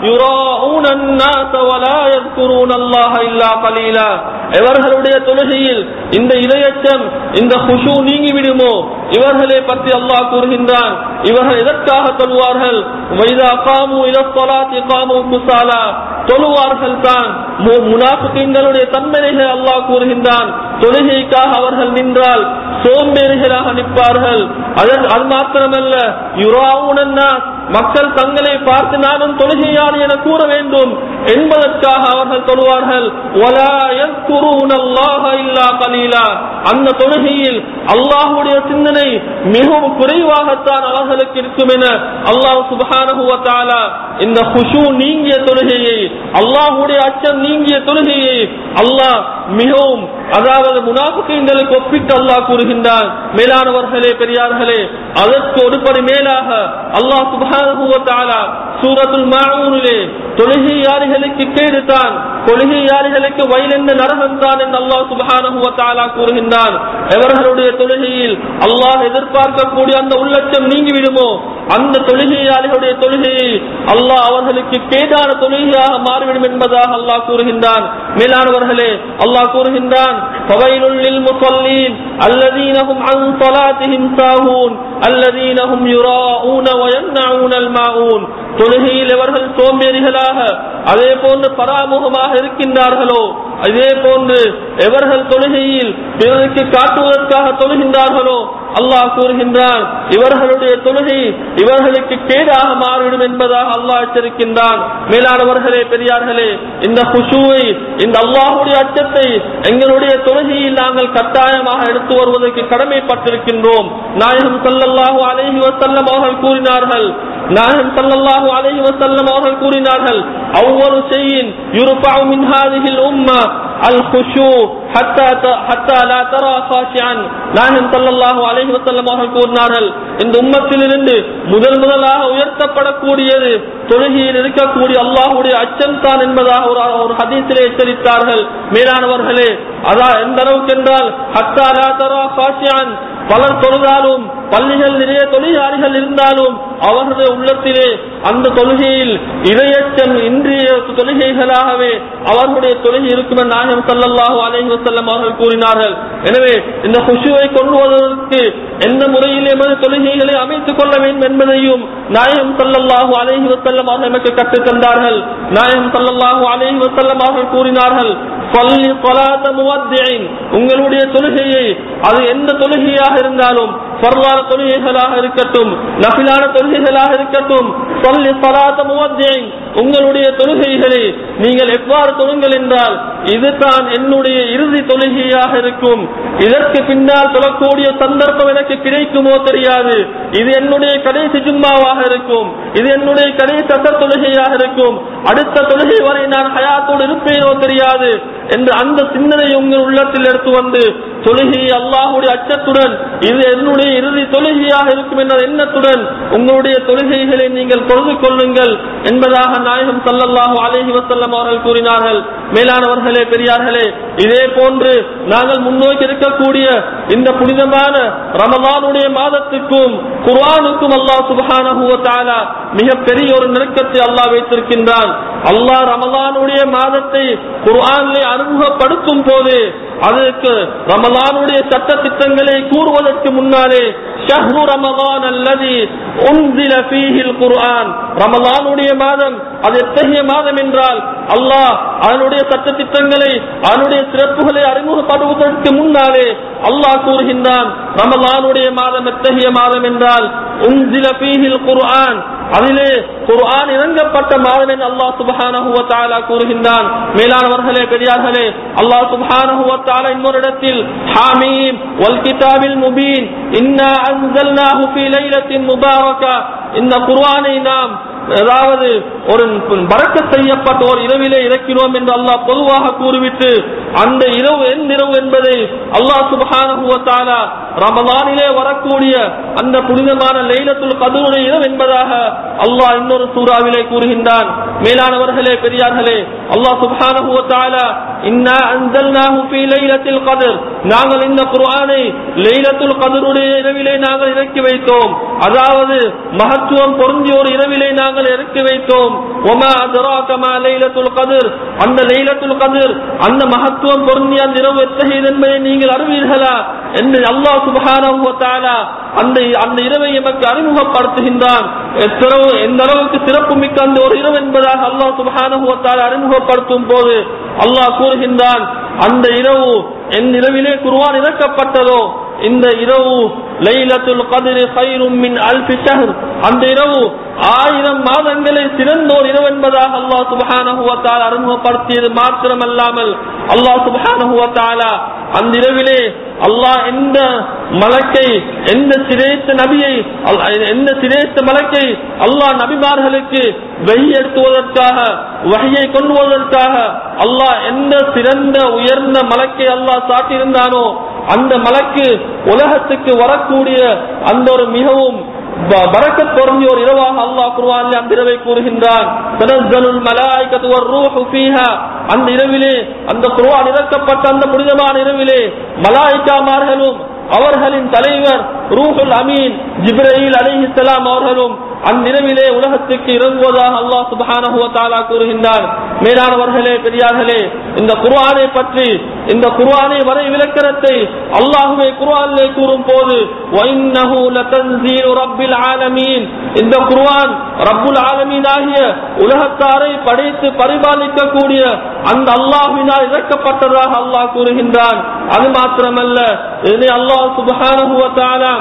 يراءون الناس ولا يذكرون الله إلا قليلا இவர்களுடைய தொழுகையில் இந்த இரையச்சம் இந்த குஷு நீங்கி விடுமோ இவர்களை பற்றி அல்லாஹ் கூறுகின்றான் இவர்கள் எதற்காக தொழுவார்கள் வைதா காமு இலத்தொலாத்தி காமு குசாலா தொழுவார்கள் தான் முனாஃபிகளுடைய தன்மைகளை அல்லாஹ் கூறுகின்றான் தொழுகைக்காக அவர்கள் நின்றால் சோம்பேறிகளாக நிற்பார்கள் அதன் அது மாத்திரமல்ல யுராவுனன்னா மக்கள் தங்களை பார்த்து நானும் தொழுகையாளி என கூற வேண்டும் என்பதற்காக அவர்கள் தொழுவார்கள் அந்த தொழுகையில் அல்லாஹுடைய சிந்தனை மிகவும் குறைவாகத்தான் அவர்களுக்கு இருக்கும் என அல்லாஹ் சுபஹானஹுவத்தாலா இந்த ஹுஷு நீங்கிய தொழுகையை அல்லாஹுடைய அச்சம் நீங்கிய தொழுகையை அல்லாஹ் மிகவும் அதாவது முனாஃபிகளுக்கு ஒப்பிட்டு அல்லாஹ் கூறுகின்றான் மேலானவர்களே பெரியார்களே அதற்கு ஒருபடி மேலாக அல்லாஹ் சுபஹானஹுவத்தாலா சூரத்துல் மாஊனிலே தொழுகையாளிகளுக்கு கேடு தான் தொழுகையாளிகளுக்கு வயலென்ன நரகம் தான் என்று அல்லாஹ் சுபஹானஹு வ தஆலா கூறுகின்றான் எவர்களுடைய தொழுகையில் அல்லாஹ் எதிர்பார்க்கக்கூடிய அந்த உள்ளச்சம் நீங்கி விடுமோ அந்த தொழுகையாளிகளுடைய தொழுகையை அல்லாஹ் அவர்களுக்கு கேடான தொழுகையாக மாறிவிடும் என்பதாக அல்லாஹ் கூறுகின்றான் மேலானவர்களே அல்லாஹ் கூறுகின்றான் ஃபவைலுல் லில் முஸல்லீன் அல்லதீன ஹும் அன் ஸலாத்திஹிம் சாஹூன் அல்லதீன ஹும் யுராஊன வ யம்னஊனல் மாஊன் தொழுகையில் எவர்கள் சோம்பேறிகளாக அதே போன்று பராமுகமாக இருக்கின்றார்களோ அதே போன்று எவர்கள் தொழுகையில் பிறருக்கு காட்டுவதற்காக தொழுகின்றார்களோ அல்லாஹ் கூறுகின்றான் இவர்களுடைய தொழுகை இவர்களுக்கு கேடாக மாறிவிடும் என்பதாக அல்லாஹ் எச்சரிக்கின்றான் மேலானவர்களே பெரியார்களே இந்த குஷுவை இந்த அல்லாஹுடைய அச்சத்தை எங்களுடைய தொழுகையில் நாங்கள் கட்டாயமாக எடுத்து வருவதற்கு கடமைப்பட்டிருக்கின்றோம் நாயகம் சல்லல்லாஹு அலைஹி வஸல்லம் அவர்கள் கூறினார்கள் நாயகம் சல்லல்லாஹு அலைஹி வஸல்லம் அவர்கள் கூறினார்கள் அவ்வொரு செய்யின் யுருஃபஉ மின் ஹாதிஹில் உம்ம அல் குஷு ஹத்தா ஹத்தா லா தரா காஷியன் நாயகம் சல்லல்லாஹு அலைஹி வஸல்லம் அவர்கள் கூறினார்கள் இந்த உம்மத்திலிருந்து முதல் முதலாக உயர்த்தப்படக்கூடியது தொழுகையில் இருக்கக்கூடிய அல்லாஹுடைய அச்சம் தான் என்பதாக ஒரு ஒரு ஹதீஸிலே எச்சரித்தார்கள் மேலானவர்களே அதான் எந்த அளவுக்கு என்றால் ஹத்தா லா தரா காஷியன் பலர் தொழுதாலும் பள்ளிகள் நிறைய தொழிலாளிகள் இருந்தாலும் அவர்களுடைய உள்ளத்திலே அந்த தொழுகையில் இரையச்சம் இன்றைய தொழுகைகளாகவே அவர்களுடைய தொழுகை இருக்கும் என நாயகம் சல்லல்லாஹு அலைஹி வஸல்லம் அவர்கள் கூறினார்கள் எனவே இந்த குஷுவை கொண்டு வருவதற்கு எந்த முறையில் எமது தொழுகைகளை அமைத்துக் கொள்ள வேண்டும் என்பதையும் நாயகம் சல்லல்லாஹு அலைஹி வஸல்லம் அவர்கள் நமக்கு கற்றுத் தந்தார்கள் நாயகம் சல்லல்லாஹு அலைஹி வஸல்லம் அவர்கள் கூறினார்கள் பள்ளி சொலாத முவத்தியின் உங்களுடைய தொழுகையை அது எந்த தொழுகையாக இருந்தாலும் பரவான தொழுகைகளாக இருக்கட்டும் நபிலான தொழுகைகளாக இருக்கட்டும் சொல்லி சொலாத முவத்தியின் உங்களுடைய தொழுகைகளை நீங்கள் எவ்வாறு தொழுங்கள் என்றால் இதுதான் என்னுடைய இறுதி தொழுகையாக இருக்கும் இதற்கு பின்னால் தொழக்கூடிய சந்தர்ப்பம் எனக்கு கிடைக்குமோ தெரியாது இது என்னுடைய கடைசி ஜும்மாவாக இருக்கும் இது என்னுடைய கடைசி அசர் தொழுகையாக இருக்கும் அடுத்த தொழுகை வரை நான் ஹயாத்தோடு இருப்பேனோ தெரியாது என்று அந்த சிந்தனை உங்கள் உள்ளத்தில் எடுத்து வந்து தொழுகை அல்லாஹுடைய அச்சத்துடன் இது என்னுடைய இறுதி தொழுகையாக இருக்கும் என்ற எண்ணத்துடன் உங்களுடைய தொழுகைகளை நீங்கள் தொழுது கொள்ளுங்கள் என்பதாக நாயகம் சல்லல்லாஹு அலைஹி வஸல்லம் அவர்கள் கூறினார்கள் மேலானவர்களே பெரியார்களே இதே போன்று நாங்கள் முன்னோக்கி இருக்கக்கூடிய இந்த புனிதமான ரமலானுடைய மாதத்துக்கும் குர்ஆனுக்கும் அல்லாஹ் சுப்ஹானஹு வ தஆலா மிக பெரிய ஒரு நெருக்கத்தை அல்லாஹ் வைத்திருக்கின்றான் அல்லாஹ் ரமலானுடைய மாதத்தை குர்ஆனிலே அறிமுகப்படுத்தும் போது அதற்கு ரமலானுடைய சட்ட திட்டங்களை கூறுவதற்கு முன்னாலே ஷஹ்ரு ரமலான் அல்லதி உன்சில ஃபீஹில் குர்ஆன் ரமலானுடைய மாதம் அது எத்தகைய மாதம் என்றால் அல்லாஹ் அதனுடைய சட்ட திட்டங்களை அதனுடைய சிறப்புகளை அறிமுகப்படுவதற்கு முன்னாலே அல்லாஹ் கூறுகின்றான் ரமலானுடைய மாதம் எத்தகைய மாதம் என்றால் உன்சில ஃபீஹில் குர்ஆன் அதிலே குர்ஆன் இறங்கப்பட்ட மாதம் என்று அல்லாஹ் சுப்ஹானஹு வ தஆலா கூறுகின்றான் மேலானவர்களே பெரியார்களே அல்லாஹ் சுப்ஹானஹு வ தஆலா இன்னொரு இடத்தில் ஹாமீம் வல் கிதாபில் முபீன் இன்னா அன்ஸல்னாஹு ஃபீ லைலத்தின் முபாரகா இந்த குர்ஆனை நாம் அதாவது ஒரு பறக்க செய்யப்பட்ட ஒரு இரவிலே இறக்கினோம் என்று அல்லாஹ் பொதுவாக கூறிவிட்டு அந்த இரவு எந்த இரவு என்பதை அல்லாஹ் சுப்ஹானஹு வ தஆலா ரமலானிலே வரக்கூடிய அந்த புனிதமான லைலத்துல் கதருடைய இரவு என்பதாக அல்லாஹ் இன்னொரு சூறாவிலே கூறுகின்றான் மேலானவர்களே பெரியார்களே அல்லாஹ் சுப்ஹானஹு வ தஆலா இன்னா அன்ஸல்னாஹு ஃபீ லைலத்தில் கத்ர் நாங்கள் இந்த குர்ஆனை லைலத்துல் கதருடைய இரவிலே நாங்கள் இறக்கி வைத்தோம் அதாவது மகத்துவம் பொருந்திய ஒரு இரவிலே நாங்கள் இறக்கி வைத்தோம் ஒமா அதராக மா லைலத்துல் கத்ர் அந்த லைலத்துல் கத்ர் அந்த மகத்துவம் பொருந்திய அந்த இரவு எத்தகையது என்பதை நீங்கள் அறிவீர்களா என்று அல்லாஹ் சுப்ஹானஹு வ தஆலா அந்த அந்த இரவை எமக்கு அறிமுகப்படுத்துகின்றான் எத்தளவு எந்த அளவுக்கு சிறப்பு மிக்க அந்த ஒரு இரவு என்பதாக அல்லாஹ் சுப்ஹானஹு வ தஆலா அறிமுகப்படுத்தும் போது அல்லாஹ் கூறுகின்றான் அந்த இரவு என் இரவிலே குர்ஆன் இறக்கப்பட்டதோ இந்த இரவு லைலத்துல் கத்ரி கைரும் மின் அல்ஃபி ஷஹர் அந்த இரவு ஆயிரம் மாதங்களை சிறந்த ஒரு இரவு என்பதாக அல்லாஹ் சுப்ஹானஹு வ தஆலா அறிமுகப்படுத்தியது மாத்திரமல்லாமல் அல்லாஹ் சுப்ஹானஹு வ தஆலா அந்த இரவிலே அல்லாஹ் எந்த மலக்கை எந்த சிரேஷ்ட நபியை அல்- எந்த சிரேஷ்ட மலக்கை அல்லாஹ் நபிமார்களுக்கு வெய் எடுத்துவதற்காக வகையை கொண்டு வருவதற்காக அல்லாஹ் எந்த சிறந்த உயர்ந்த மலக்கை அல்லாஹ் சாட்டியிருந்தானோ அந்த மலக்கு உலகத்துக்கு வரக்கூடிய அந்த ஒரு மிகவும் ப- பரக்கத் பொருந்திய ஒரு இரவாக அல்லாஹ் குர்ஆனில் அந்த இரவை கூறுகின்றான் தனஸ்ஸலுல் மலாயிகத்து வர்ரூஹு ஃபீஹா அந்த இரவிலே அந்த குர்ஆன் இறக்கப்பட்ட அந்த புனிதமான இரவிலே மலாயிகாமார்களும் அவர்களின் தலைவர் ரூஹுல் அமீன் ஜிப்ரீல் அலைஹிஸ்ஸலாம் அவர்களும் அந்நிரவிலே உலகத்துக்கு இறங்குவதாக அல்லாஹ் சுப்ஹானஹு வ தஆலா கூறுகின்றார் மேலானவர்களே பெரியார்களே இந்த குர்ஆனை பற்றி இந்த குர்ஆனை வரை விளக்கணத்தை அல்லாஹுவே குர்ஆனிலே கூறும் போது وَإِنَّهُ لَتَنزِيلُ رَبِّ الْعَالَمِينَ இந்த குர்ஆன் ரப்புல் ஆலமீன் ஆகிய உலகத்தாரை படைத்து பரிபாலிக்கக்கூடிய அந்த அல்லாஹ்வினால் இறக்கப்பட்டதாக அல்லாஹ் கூறுகின்றான் அது மாத்திரமல்ல இதனை அல்லாஹ் சுப்ஹானஹு வ தஆலா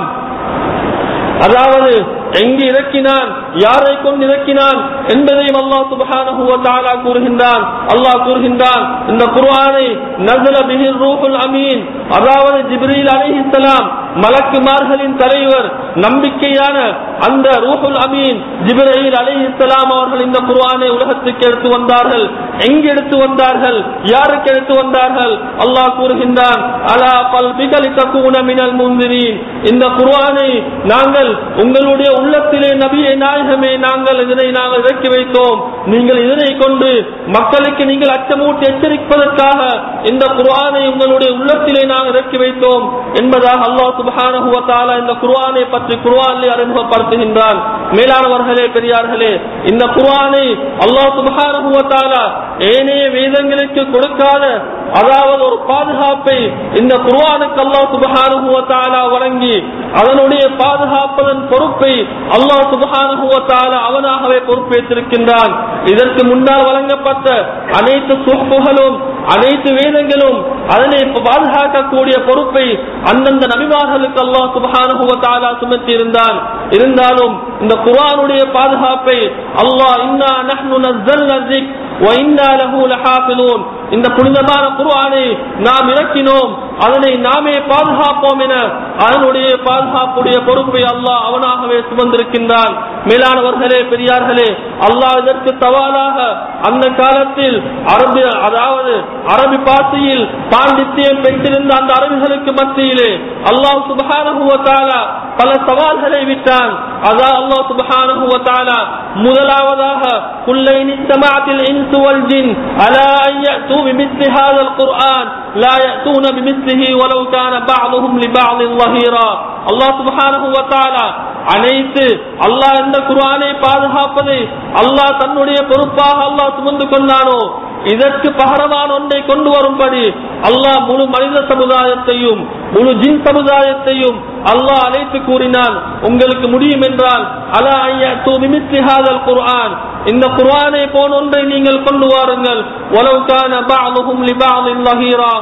அதாவது எங்கு இறக்கினான் யாரை கொண்டு இறக்கினான் என்பதையும் அல்லாஹ் சுப்ஹானஹு வ தஆலா கூறுகின்றான் அல்லாஹ் கூறுகின்றான் இந்த குர்ஆனை நஸல பிஹி ரூஹுல் அமீன் அதாவது ஜிப்ரீல் அலைஹிஸ்ஸலாம் மலக்குமார்களின் தலைவர் நம்பிக்கையான அந்த ரூஹுல் அமீன் ஜிப்ரீல் அலைஹிஸ்ஸலாம் அவர்கள் இந்த குர்ஆனை உலகத்துக்கு எடுத்து வந்தார்கள் எங்கு எடுத்து வந்தார்கள் யாருக்கு எடுத்து வந்தார்கள் அல்லாஹ் கூறுகின்றான் அலா கல்பிக லிதகூன மினல் முன்திரீன் இந்த குர்ஆனை நாங்கள் உங்களுடைய உள்ளத்திலே நபியை நாயகமே நாங்கள் இதனை நாங்கள் இறக்கி வைத்தோம் நீங்கள் இதனை கொண்டு மக்களுக்கு நீங்கள் அச்சமூட்டி எச்சரிப்பதற்காக இந்த குர்ஆனை உங்களுடைய உள்ளத்திலே நாங்கள் இறக்கி வைத்தோம் என்பதாக அல்லாஹ் சுப்ஹானஹு வ தஆலா இந்த குர்ஆனை பற்றி குர்ஆனிலே அறிமுகப்படுத்துகின்றான் மேலானவர்களே பெரியார்களே இந்த குர்ஆனை அல்லாஹ் சுப்ஹானஹு வ தஆலா ஏனைய வேதங்களுக்கு கொடுக்காத அதாவது ஒரு பாதுகாப்பை இந்த குர்ஆனுக்கு அல்லாஹ் சுப்ஹானஹு வ தஆலா வழங்கி அதனுடைய பாதுகாப்பதன் பொறுப்பை அல்லாஹ் சுப்ஹானஹு வ தஆலா அவனாகவே பொறுப்பேற்றிருக்கின்றான் இதற்கு முன்னால் வழங்கப்பட்ட அனைத்து சுஹ்புகளும் அனைத்து வேதங்களும் அதனை பாதுகாக்கக்கூடிய பொறுப்பை அந்தந்த நபிமார்களுக்கு அல்லாஹ் சுப்ஹானஹு வ தஆலா சுமத்தி இருந்தான் இருந்தாலும் இந்த குர்ஆனுடைய பாதுகாப்பை அல்லாஹ் இன்னா நஹ்னு நஸ்ஸல்னா ذிக் வ இன்னா லஹு லஹாஃபிலூன் இந்த புனிதமான குர்ஆனை நாம் இறக்கினோம் அதனை நாமே பாதுகாப்போம் என அதனுடைய பாதுகாப்புடைய பொறுப்பை அல்லாஹ் அவனாகவே சுமந்திருக்கின்றான் மேலானவர்களே பெரியார்களே அல்லாஹ் இதற்கு தவாலாக அந்த காலத்தில் அரபு அதாவது அரபி பாஷையில் பாண்டித்தியம் பெற்றிருந்த அந்த அரபிகளுக்கு மத்தியிலே அல்லாஹ் சுபஹானஹு வ தஆலா பல சவால்களை விட்டான் அதான் அல்லாஹ் சுபஹானஹு வ தஆலா முதலாவதாக குல்லைனி சமாத்தில் இன்சு வல் ஜின் அலா அன் يأتوا بمثل هذا القرآن لا يأتون بمثله ولو كان بعضهم لبعض ظهيرا الله سبحانه وتعالى அனைத்து அல்லாஹ் இந்த குர்ஆனை பாதுகாப்பதை அல்லாஹ் தன்னுடைய பொறுப்பாக அல்லாஹ் சுமந்து கொண்டானோ இதற்கு பகரமான ஒன்றை கொண்டு வரும்படி அல்லாஹ் முழு மனித சமுதாயத்தையும் முழு ஜின் சமுதாயத்தையும் அல்லாஹ் அழைத்து கூறினான் உங்களுக்கு முடியும் என்றால் அலா ஐயத்து மிமிஸ்லிஹாதல் குர்ஆன் இந்த குர்ஆனை போன ஒன்றை நீங்கள் கொண்டு வாருங்கள் வலவுக்கான பஅதுஹும் லிபஅதின் லஹீரா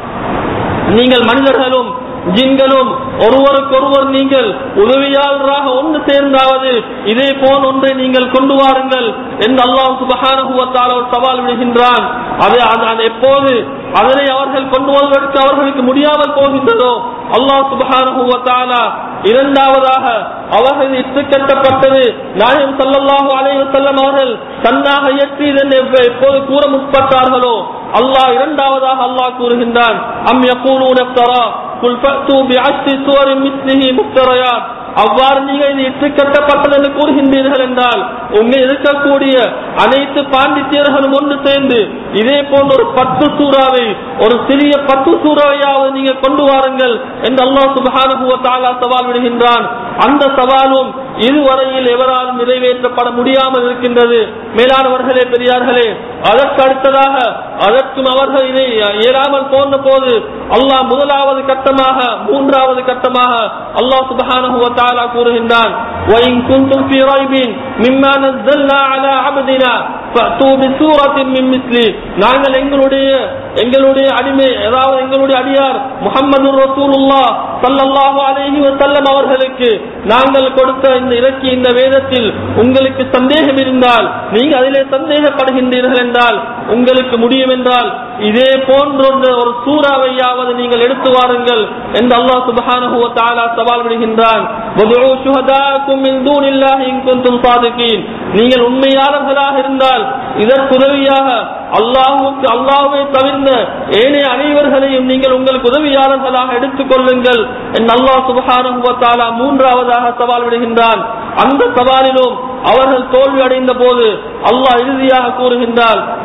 நீங்கள் மனிதர்களும் ஜின்களும் ஒருவருக்கொருவர் நீங்கள் உதவியாளராக ஒன்று சேர்ந்தாவது இதே போல் ஒன்றை நீங்கள் கொண்டு வாருங்கள் என்று அல்லாஹ் சுபஹானஹு வ தஆலா ஒரு சவால் விடுகின்றான் அது அது எப்போது அதனை அவர்கள் கொண்டு வருவதற்கு அவர்களுக்கு முடியாமல் போகின்றதோ அல்லாஹ் சுபஹானஹு வ தஆலா இரண்டாவதாக அவர்கள் இட்டு கட்டப்பட்டது நாயகம் ஸல்லல்லாஹு அலைஹி வஸல்லம் அவர்கள் தன்னாக இயற்றியது என்று எப்போது கூற முற்பட்டார்களோ அல்லாஹ் இரண்டாவதாக அல்லாஹ் கூறுகின்றான் அம் யகூலூன இஃப்தரா குல் ஃபஅத்து பிஅஷ்ரி சுவரின் மிஸ்லிஹி முஃப்தரயாத் அவ்வாறு நீங்கள் இது இட்டு கட்டப்பட்டது என்று கூறுகின்றீர்கள் என்றால் உங்க இருக்கக்கூடிய அனைத்து பாண்டித்தியர்களும் ஒன்று சேர்ந்து இதே போன்ற ஒரு பத்து சூறாவை ஒரு சிறிய பத்து சூறாவையாவது நீங்க கொண்டு வாருங்கள் என்று அல்லாஹ் சுபஹானஹு வ தஆலா சவால் விடுகின்றான் அந்த சவாலும் இதுவரையில் எவராலும் நிறைவேற்றப்பட முடியாமல் இருக்கின்றது மேலானவர்களே பெரியார்களே அதற்கு அடுத்ததாக அதற்கும் அவர்கள் இதை இயலாமல் போன போது அல்லாஹ் முதலாவது கட்டமாக மூன்றாவது கட்டமாக அல்லாஹ் சுபஹானஹு வ தஆலா கூறுகின்றான் وَإِن كُنتُمْ فِي رَيْبٍ مِمَّا نَزَّلْنَا عَلَى عَبْدِنَا فَأْتُوا بِسُورَةٍ مِّن مِّثْلِهِ நாங்கள் எங்களுடைய எங்களுடைய அடிமை அதாவது எங்களுடைய அடியார் முஹம்மது ரசூலுல்லாஹ் ஸல்லல்லாஹு அலைஹி வஸல்லம் அவர்களுக்கு நாங்கள் கொடுத்த இந்த இறக்கிய இந்த வேதத்தில் உங்களுக்கு சந்தேகம் இருந்தால் நீங்க அதிலே சந்தேகப்படுகின்றீர்கள் என்றால் உங்களுக்கு முடியும் என்றால் இதே போன்ற ஒரு- ஒரு சூறாவையாவது நீங்கள் எடுத்து வாருங்கள் என்று அல்லாஹ் சுப்ஹானஹு வ தஆலா சவால் விடுகின்றான் வதுஉ ஷுஹதாக்கும் மின் தூனில்லாஹி இன் குன்தும் சாதிகீன் நீங்கள் உண்மையாளர்களாக இருந்தால் இதற்கு உதவியாக அல்லாஹுக்கு அல்லாஹ்வை தவிர்ந்த ஏனைய அனைவர்களையும் நீங்கள் உங்களுக்கு உதவியாளர்களாக எடுத்துக் கொள்ளுங்கள் என்று அல்லாஹ் சுப்ஹானஹு வ தஆலா மூன்றாவதாக சவால் விடுகின்றான் அந்த சவாலிலும் அவர்கள் தோல்வி அடைந்த போது அல்லாஹ் இறுதியாக கூறுகின்றார்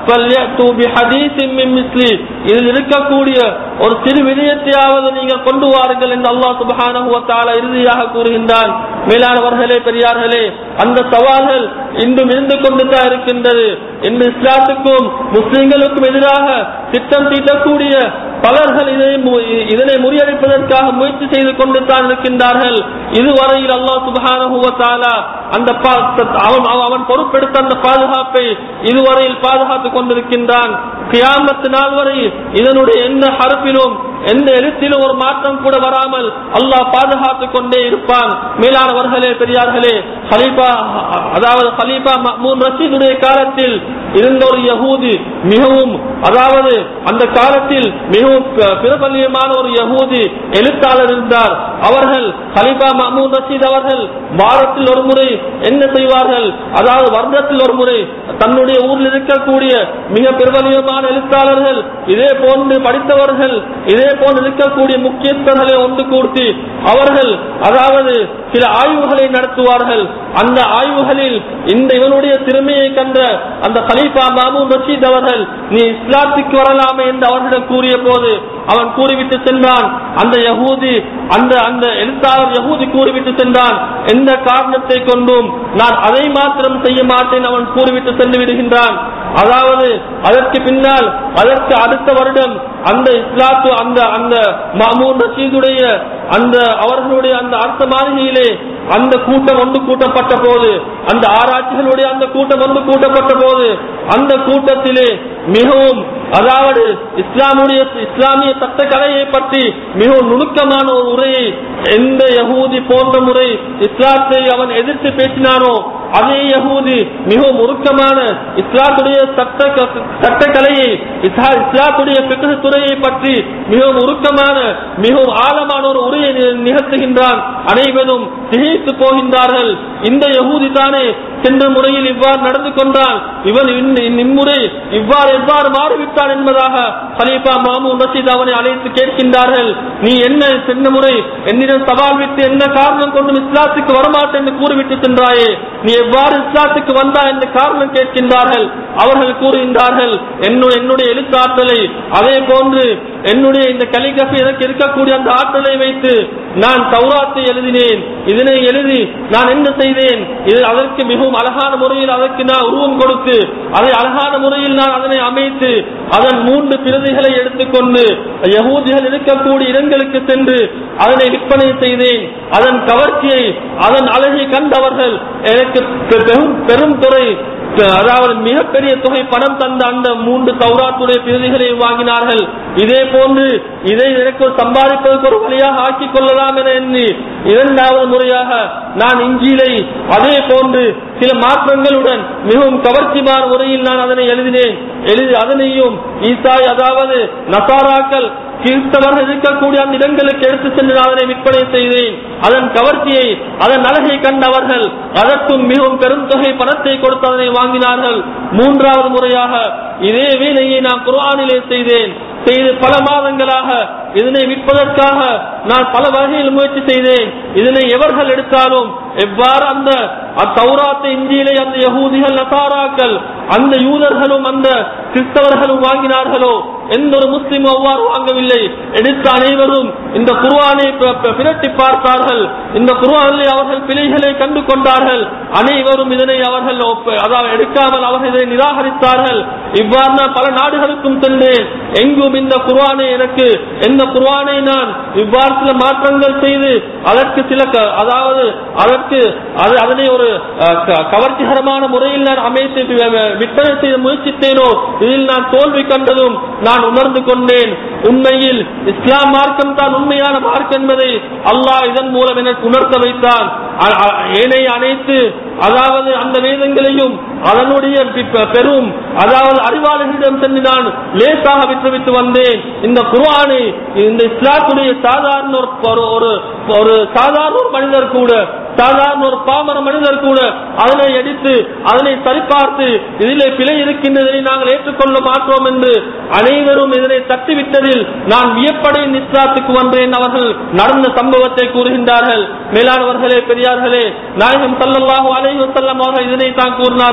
فَلْيَأْتُوا بِحَدِيثٍ مِّن مِّثْلِهِ இதில் இருக்கக்கூடிய ஒரு சிறு விடயத்தையாவது நீங்கள் கொண்டு வாருங்கள் என்று அல்லாஹ் சுப்ஹானஹு வ தஆலா இறுதியாக கூறுகின்றான் மேலானவர்களே பெரியார்களே அந்த சவால்கள் இன்றும் இருந்து கொண்டு தான் இருக்கின்றது இன்று இஸ்லாத்துக்கும் முஸ்லிம்களுக்கும் எதிராக திட்டம் தீட்டக்கூடிய பலர்கள் இதை மு- இதனை முறியடிப்பதற்காக முயற்சி செய்து கொண்டு தான் இருக்கின்றார்கள் இதுவரையில் அல்லாஹ் சுப்ஹானஹு வ தஆலா அந்த பா- அவன் அவன் அவன் பொறுப்பெடுத்த அந்த பாதுகாப்பை இதுவரையில் பாதுகாத்துக் கொண்டிருக்கின்றான் கியாமத்து நாள் வரை இதனுடைய எந்த ஹரப்பிலும் எந்த எழுத்திலும் ஒரு மாற்றம் கூட வராமல் அல்லாஹ் பாதுகாத்துக் கொண்டே இருப்பான் மேலானவர்களே பெரியார்களே ஹலீஃபா அதாவது ஹலீஃபா மஹ்மூன் ரஷீதுடைய காலத்தில் இருந்த ஒரு யஹூதி மிகவும் அதாவது அந்த காலத்தில் மிகவும் ப- பிரபல்யமான ஒரு யஹூதி எழுத்தாளர் இருந்தார் அவர்கள் ஹலீஃபா மஹ்மூன் ரஷீத் அவர்கள் வாரத்தில் ஒரு முறை என்ன செய்வார்கள் அதாவது வருடத்தில் ஒரு முறை தன்னுடைய ஊரில் இருக்கக்கூடிய மிக பிரபலியமான எழுத்தாளர்கள் இதே போன்று படித்தவர்கள் இதே போன்று இருக்கக்கூடிய முக்கியஸ்தர்களை ஒன்று கூட்டி அவர்கள் அதாவது சில ஆய்வுகளை நடத்துவார்கள் அந்த ஆய்வுகளில் இந்த இவனுடைய திறமையை கண்ட அந்த கலீஃபா மாமூன் ரஷீத் அவர்கள் நீ இஸ்லாத்துக்கு வரலாமே என்று அவர்களிடம் கூறிய போது அவன் கூறிவிட்டு சென்றான் அந்த யகூதி அந்த அந்த எழுத்தாளர் யகூதி கூறிவிட்டு சென்றான் எந்த காரணத்தை கொண்டும் நான் அதை மாத்திரம் செய்ய மாட்டேன் அவன் கூறிவிட்டு சென்று விடுகின்றான் அதாவது அதற்கு பின்னால் அதற்கு அடுத்த வருடம் அந்த இஸ்லாத்து அந்த அந்த மாமூன் ரஷீதுடைய அந்த அவர்களுடைய அந்த அர்த்த மாளிகையிலே அந்த கூட்டம் ஒன்று கூட்டப்பட்ட போது அந்த ஆராய்ச்சிகளுடைய அந்த கூட்டம் ஒன்று கூட்டப்பட்ட போது அந்த கூட்டத்திலே மிகவும் அதாவது இஸ்லாமுடைய இஸ்லாமிய சட்ட கலையை பற்றி மிகவும் நுணுக்கமான ஒரு உரையை எந்த யகூதி போன்ற முறை இஸ்லாத்தை அவன் எதிர்த்து பேசினானோ அதே யகூதி மிகவும் உருக்கமான இஸ்லாத்துடைய சட்ட சட்டக்கலையை இஸ்லா- இஸ்லாத்துடைய பிqh துறையை பற்றி மிகவும் உருக்கமான மிகவும் ஆழமான ஒரு உரையை நி- நிகழ்த்துகின்றான் அனைவரும் திகைத்து போகின்றார்கள் இந்த யகூதி தானே சென்ற முறையில் இவ்வாறு நடந்து கொண்டான் இவன் இன்- இன் இம்முறை இவ்வாறு எவ்வாறு மாறிவிட்டான் என்பதாக ஹலீஃபா மாமூன் ரஷீத் அவனை அழைத்து கேட்கின்றார்கள் நீ என்ன சென்ற முறை என்னிடம் சவால் விட்டு என்ன காரணம் கொண்டும் இஸ்லாத்துக்கு வரமாட்டேன் என்று கூறிவிட்டு சென்றாயே நீ எவ்வாறு இஸ்லாத்துக்கு வந்தா என்று காரணம் கேட்கின்றார்கள் அவர்கள் கூறுகின்றார்கள் என்னுடைய என்னுடைய எழுத்தாற்றலை அதே போன்று என்னுடைய இந்த கலிகஃபி எனக்கு இருக்கக்கூடிய அந்த ஆற்றலை வைத்து நான் தௌராத்தை எழுதினேன் இதனை எழுதி நான் என்ன செய்தேன் இது அதற்கு மிகவும் அழகான முறையில் அதற்கு நான் உருவம் கொடுத்து அதை அழகான முறையில் நான் அதனை அமைத்து அதன் மூன்று பிரதிகளை எடுத்துக்கொண்டு யகூதிகள் இருக்கக்கூடிய இடங்களுக்கு சென்று அதனை விற்பனை செய்தேன் அதன் கவர்ச்சியை அதன் அழகை கண்டவர்கள் எனக்கு பெ- பெரும் பெரும் துறை அதாவது மிகப்பெரிய தொகை பணம் தந்த அந்த மூன்று தௌராத்துடைய பிரதிகளை வாங்கினார்கள் இதே போன்று இதை எனக்கு சம்பாதிப்பதற்கு ஒரு வழியாக ஆக்கிக் கொள்ளலாம் என எண்ணி இரண்டாவது முறையாக நான் இஞ்சிலை அதே போன்று சில மாற்றங்களுடன் மிகவும் கவர்ச்சிமான முறையில் நான் அதனை எழுதினேன் எழுதி அதனையும் ஈசாய் அதாவது நசாராக்கள் கிறிஸ்தவர்கள் இருக்கக்கூடிய அந்த இடங்களுக்கு எடுத்து சென்று நான் அதனை விற்பனை செய்தேன் அதன் கவர்ச்சியை அதன் அழகை கண்டவர்கள் அதற்கும் மிகவும் பெரும் தொகை பணத்தை கொடுத்து அதனை வாங்கினார்கள் மூன்றாவது முறையாக இதே வேலையை நான் குர்ஆனிலே செய்தேன் செய்து பல மாதங்களாக இதனை விற்பதற்காக நான் பல வகையில் முயற்சி செய்தேன் இதனை எவர்கள் எடுத்தாலும் எவ்வாறு அந்த தௌராத்தை இந்தியிலே அந்த யகூதிகள் நசாராக்கள் அந்த யூதர்களும் அந்த கிறிஸ்தவர்களும் வாங்கினார்களோ எந்த ஒரு முஸ்லிமும் அவ்வாறு வாங்கவில்லை எடுத்த அனைவரும் இந்த குர்ஆனை ப- ப- பிரட்டி பார்த்தார்கள் இந்த குர்ஆனிலே அவர்கள் பிழைகளை கண்டு கொண்டார்கள் அனைவரும் இதனை அவர்கள் ஒப்ப- அதாவது எடுக்காமல் அவர்கள் இதை நிராகரித்தார்கள் இவ்வாறு நான் பல நாடுகளுக்கும் சென்றேன் எங்கும் இந்த குர்ஆனை எனக்கு எந்த குர்ஆனை நான் இவ்வாறு சில மாற்றங்கள் செய்து அதற்கு சில க- அதாவது அதற்கு அது அதனை ஒரு அஹ், க- கவர்ச்சிகரமான முறையில் நான் அமைத்து வி- வி- விற்பனை செய்ய முயற்சித்தேனோ இதில் நான் தோல்வி கண்டதும் நான் உணர்ந்து கொண்டேன் உண்மையில் இஸ்லாம் மார்க்கம் தான் உண்மையான மார்க்கம் என்பதை அல்லாஹ் இதன் மூலம் எனக்கு உணர்த்த வைத்தான் அ- அ- ஏனைய அனைத்து அதாவது அந்த வேதங்களையும் அதனுடைய பி- ப- பெரும் அதாவது அறிவாளர்களிடம் சென்று நான் லேசாக விற்றுவிட்டு வந்தேன் இந்த குர்ஆனை இந்த இஸ்லாத்துடைய சாதாரண ஒரு ஒரு- ஒரு ஒரு சாதாரண ஒரு மனிதர் கூட சாதாரண ஒரு பாமர மனிதர் கூட அதனை எடுத்து அதனை சரிபார்த்து இதிலே பிழை இருக்கின்றதை நாங்கள் ஏற்றுக்கொள்ள மாட்டோம் என்று அனைவரும் இதனை தட்டிவிட்டதில் நான் வியப்படையின் இஸ்லாத்துக்கு வந்தேன் அவர்கள் நடந்த சம்பவத்தை கூறுகின்றார்கள் மேலானவர்களே பெரியார்களே நாயகம் ஸல்லல்லாஹு அலைஹி வஸல்லம் அவர்கள் இதனை தான் கூறினார்கள்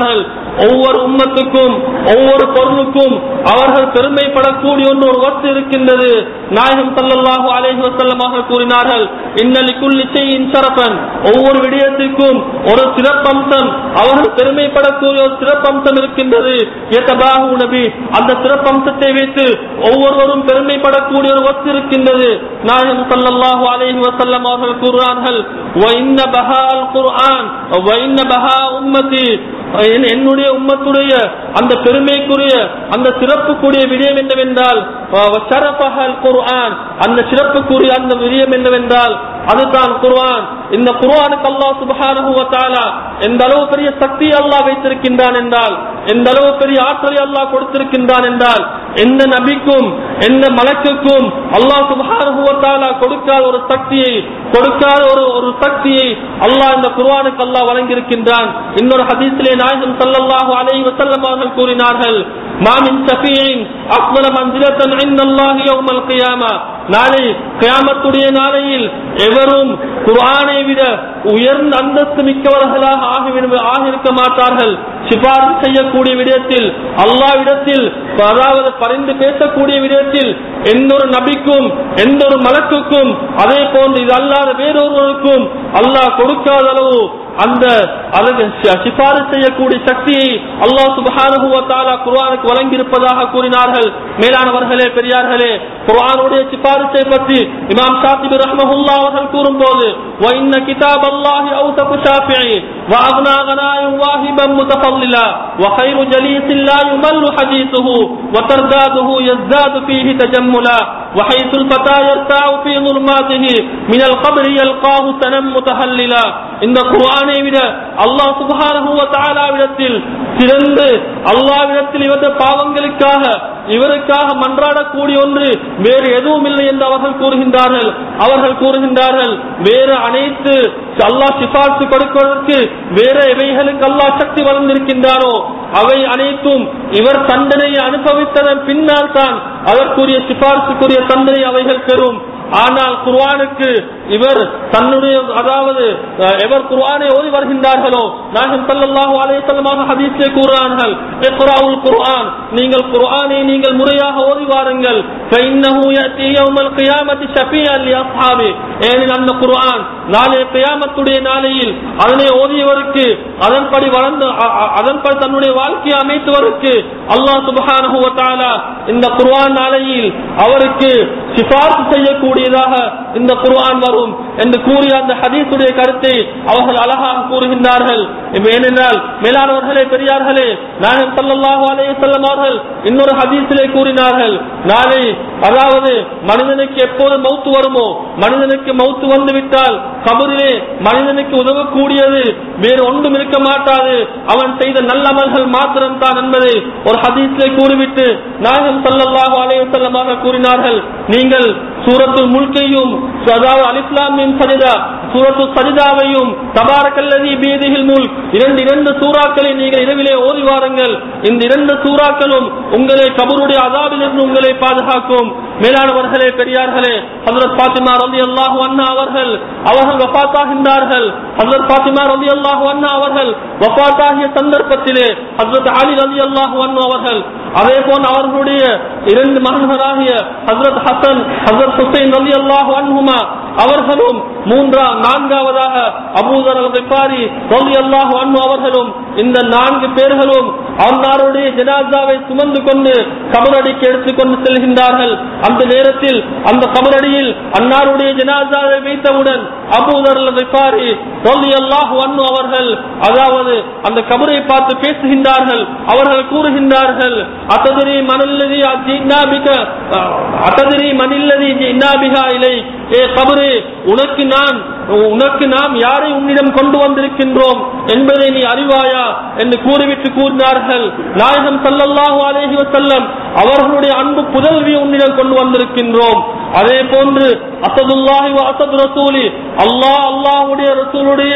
ஒவ்வொரு உம்மத்துக்கும் ஒவ்வொரு பொருளுக்கும் அவர்கள் பெருமைப்படக்கூடிய ஒன்று ஒரு வஸ்து இருக்கின்றது நாயகம் ஸல்லல்லாஹு அலைஹி வஸல்லமாக கூறினார்கள் இன்னலி குல்லி ஷைஇன் ஷரஃபன் ஒவ்வொரு விடயத்திற்கும் ஒரு சிறப்பம்சம் அவர்கள் பெருமைப்படக்கூடிய ஒரு சிறப்பம்சம் இருக்கின்றது யதபாஹு நபி அந்த சிறப்பம்சத்தை வைத்து ஒவ்வொருவரும் பெருமைப்படக்கூடிய ஒரு வஸ்து இருக்கின்றது நாயகம் ஸல்லல்லாஹு அலைஹி வஸல்லம் அவர்கள் கூறுகிறார்கள் வ இன்ன பஹால் குர்ஆன் வ இன்ன பஹா உம்மதி என்- என்னுடைய உம்மத்துடைய அந்த பெருமைக்குரிய அந்த சிறப்புக்குரிய விடயம் என்னவென்றால் வ ஷரஃபஹல் குர்ஆன் அந்த சிறப்புக்குரிய அந்த விடயம் என்னவென்றால் அதுதான் குர்ஆன் இந்த குர்ஆனுக்கு அல்லாஹ் சுப்ஹானஹு வ தஆலா எந்த அளவு பெரிய சக்தி அல்லாஹ் வைத்திருக்கின்றான் என்றால் எந்த அளவு பெரிய ஆற்றலை அல்லாஹ் கொடுத்திருக்கின்றான் என்றால் எந்த நபிக்கும் எந்த மலக்குக்கும் அல்லாஹ் சுப்ஹானஹு வ தஆலா கொடுக்காத ஒரு சக்தியை கொடுக்காத ஒரு ஒரு சக்தியை அல்லாஹ் இந்த குர்ஆனுக்கு அல்லாஹ் வழங்கியிருக்கின்றான் இன்னொரு ஹதீஸிலே நாயகம் ஸல்லல்லாஹு அலைஹி வஸல்லம் அவர்கள் கூறினார்கள் மா மின் ஷஃபீஇன் அஃضل மன்சிலத்தன் இன்தல்லாஹி யௌமல் கியாமா நாளை கியாமத்துடைய நாளையில் எவரும் குர்ஆனை விட உயர்ந்த அந்தஸ்து மிக்கவர்களாக ஆகிவிட ஆகியிருக்க மாட்டார்கள் சிபாரிசு செய்யக்கூடிய விடயத்தில் அல்லாவிடத்தில் அதாவது பரிந்து பேசக்கூடிய விடயத்தில் எந்த ஒரு நபிக்கும் எந்த ஒரு மலக்குக்கும் அதே போன்று இது அல்லாத வேறொருவருக்கும் அல்லாஹ் கொடுக்காத அளவு அந்த அதற்கு சி- சிபாரிசு செய்யக்கூடிய சக்தியை அல்லாஹ் சுப்ஹானஹு வ தஆலா குர்ஆனுக்கு வழங்கியிருப்பதாக கூறினார்கள் மேலானவர்களே பெரியார்களே குர்ஆனுடைய சிபாரிசை பற்றி இமாம் ஷாத்திபி ரஹ்மஹுல்லாஹ் அவர்கள் கூறும்போது வ இன்ன கிதாப் அல்லாஹி அவுதகு ஷாஃபிஇ வ அக்னா கனாயும் வாஹிபம் முத்தஃல்லிலா வ கைரு ஜலீஸின் லா யுமல்லு ஹதீஸுஹு வ தர்தாதுஹு யஸ்தாது ஃபீஹி தஜம்முலா وحيث الفتى يرتاع في ظلماته من القبر يلقاه سنا متهللا இந்த குர்ஆனை விட அல்லாஹ் சுப்ஹானஹு வ தஆலாவிடத்தில் சிறந்து அல்லாஹ்விடத்தில் இவரது பாவங்களுக்காக இவருக்காக மன்றாடக்கூடிய ஒன்று வேறு எதுவும் இல்லை என்று அவர்கள் கூறுகின்றார்கள் அவர்கள் கூறுகின்றார்கள் வேறு அனைத்து அல்லாஹ் சிபார்த்து கொடுப்பதற்கு வேற எவைகளுக்கு அல்லாஹ் சக்தி வளர்ந்திருக்கின்றானோ அவை அனைத்தும் இவர் தண்டனையை அனுபவித்ததன் பின்னால் தான் அதற்குரிய சிபார்சுக்குரிய தண்டனை அவைகள் பெறும் ஆனால் குர்ஆனுக்கு இவர் தன்னுடைய அதாவது அஹ், எவர் குர்ஆனை ஓதி வருகின்றார்களோ நாயகம் ஸல்லல்லாஹு அலைஹி வஸல்லமாக ஹதீஸிலே கூறுகிறார்கள் இக்ராஉல் குர்ஆன் நீங்கள் குர்ஆனை நீங்கள் முறையாக ஓதி வாருங்கள் ஃபைன்னஹு யஅதி யௌமல் கியாமத்தி ஷஃபீஅன் லி அஸ்ஹாபி ஏனெனில் அந்த குர்ஆன் நாளை கியாமத்துடைய நாளையில் அதனை ஓதியவருக்கு அதன்படி வளர்ந்து அ- அ- அதன்படி தன்னுடைய வாழ்க்கையை அமைத்தவருக்கு அல்லாஹ் சுப்ஹானஹு வ தஆலா இந்த குர்ஆன் நாளையில் அவருக்கு சிபார்த்து செய்யக்கூடியதாக இந்த குர்ஆன் வரும் என்று கூறிய அந்த ஹதீஸுடைய கருத்தை அவர்கள் அழகாக கூறுகின்றார்கள் இப்ப ஏனென்றால் மேலானவர்களே பெரியார்களே நாயகம் ஸல்லல்லாஹு அலைஹி வஸல்லம் அவர்கள் இன்னொரு ஹதீஸிலே கூறினார்கள் நாளை அதாவது மனிதனுக்கு எப்போது மௌத்து வருமோ மனிதனுக்கு மௌத்து வந்து விட்டால் கபரிலே மனிதனுக்கு உதவக்கூடியது வேறு ஒன்றும் இருக்க மாட்டாது அவன் செய்த நல்லமல்கள் மாத்திரம் தான் என்பதை ஒரு ஹதீஸிலே கூறிவிட்டு நாயகம் ஸல்லல்லாஹு அலைஹி வஸல்லம் அவர்கள் கூறினார்கள் நீங்கள் சூரத்துல் முல்கையும் அதாவது அலிஸ்லாமின் சஜிதா சூரத்து சஜிதாவையும் தபாரக்கல்லதி பீதிகள் முல் இரண்டு இரண்டு சூறாக்களை நீங்கள் இரவிலே ஓதி வாருங்கள் இந்த இரண்டு சூறாக்களும் உங்களை கபருடைய அதாபிலிருந்து உங்களை பாதுகாக்கும் மேலானவர்களே பெரியார்களே ஹஜரத் பாத்திமா ரலி அல்லாஹு அண்ணா அவர்கள் அவர்கள் வஃபாத்தாகின்றார்கள் ஹஜரத் பாத்திமா ரலி அல்லாஹு அண்ணா அவர்கள் வஃபாத்தாகிய சந்தர்ப்பத்திலே ஹஜரத் அலி ரலி அல்லாஹு அண்ணா அவர்கள் அதே போன்று அவர்களுடைய இரண்டு மகன்களாகிய ஹஜரத் ஹசன் ஹஜரத் ஹுசைன் ரலி அல்லாஹு அன்ஹுமா அவர்களும் மூன்றாம் நான்காவதாக அபூதர் அல் கிஃபாரி ரலி அல்லாஹு அன்ஹு அவர்களும் இந்த நான்கு பேர்களும் அன்னாருடைய ஜனாசாவை சுமந்து கொண்டு கபரடிக்கு எடுத்துக்கொண்டு செல்கின்றார்கள் அந்த நேரத்தில் அந்த கபரடியில் அன்னாருடைய ஜனாசாவை வைத்தவுடன் அபூதர் அல் கிஃபாரி ரலி அல்லாஹு அன்ஹு அவர்கள் அதாவது அந்த கபரை பார்த்து பேசுகின்றார்கள் அவர்கள் கூறுகின்றார்கள் அத்ததிரி மனல்லதி ஜின்னாபிக அத்ததிரி மனில்லதி ஜின்னாபிகா இலை ஏ கபரே உனக்கு நான் உனக்கு நாம் யாரை உன்னிடம் கொண்டு வந்திருக்கின்றோம் என்பதை நீ அறிவாயா என்று கூறிவிட்டு கூறினார்கள் நாயகம் ஸல்லல்லாஹு அலைஹி வஸல்லம் அவர்களுடைய அன்பு புதல்வி உன்னிடம் கொண்டு வந்திருக்கின்றோம் அதே போன்று அசதுல்லாஹி வ அசது ரசூலி அல்லாஹ் அல்லாஹ்வுடைய ரசூலுடைய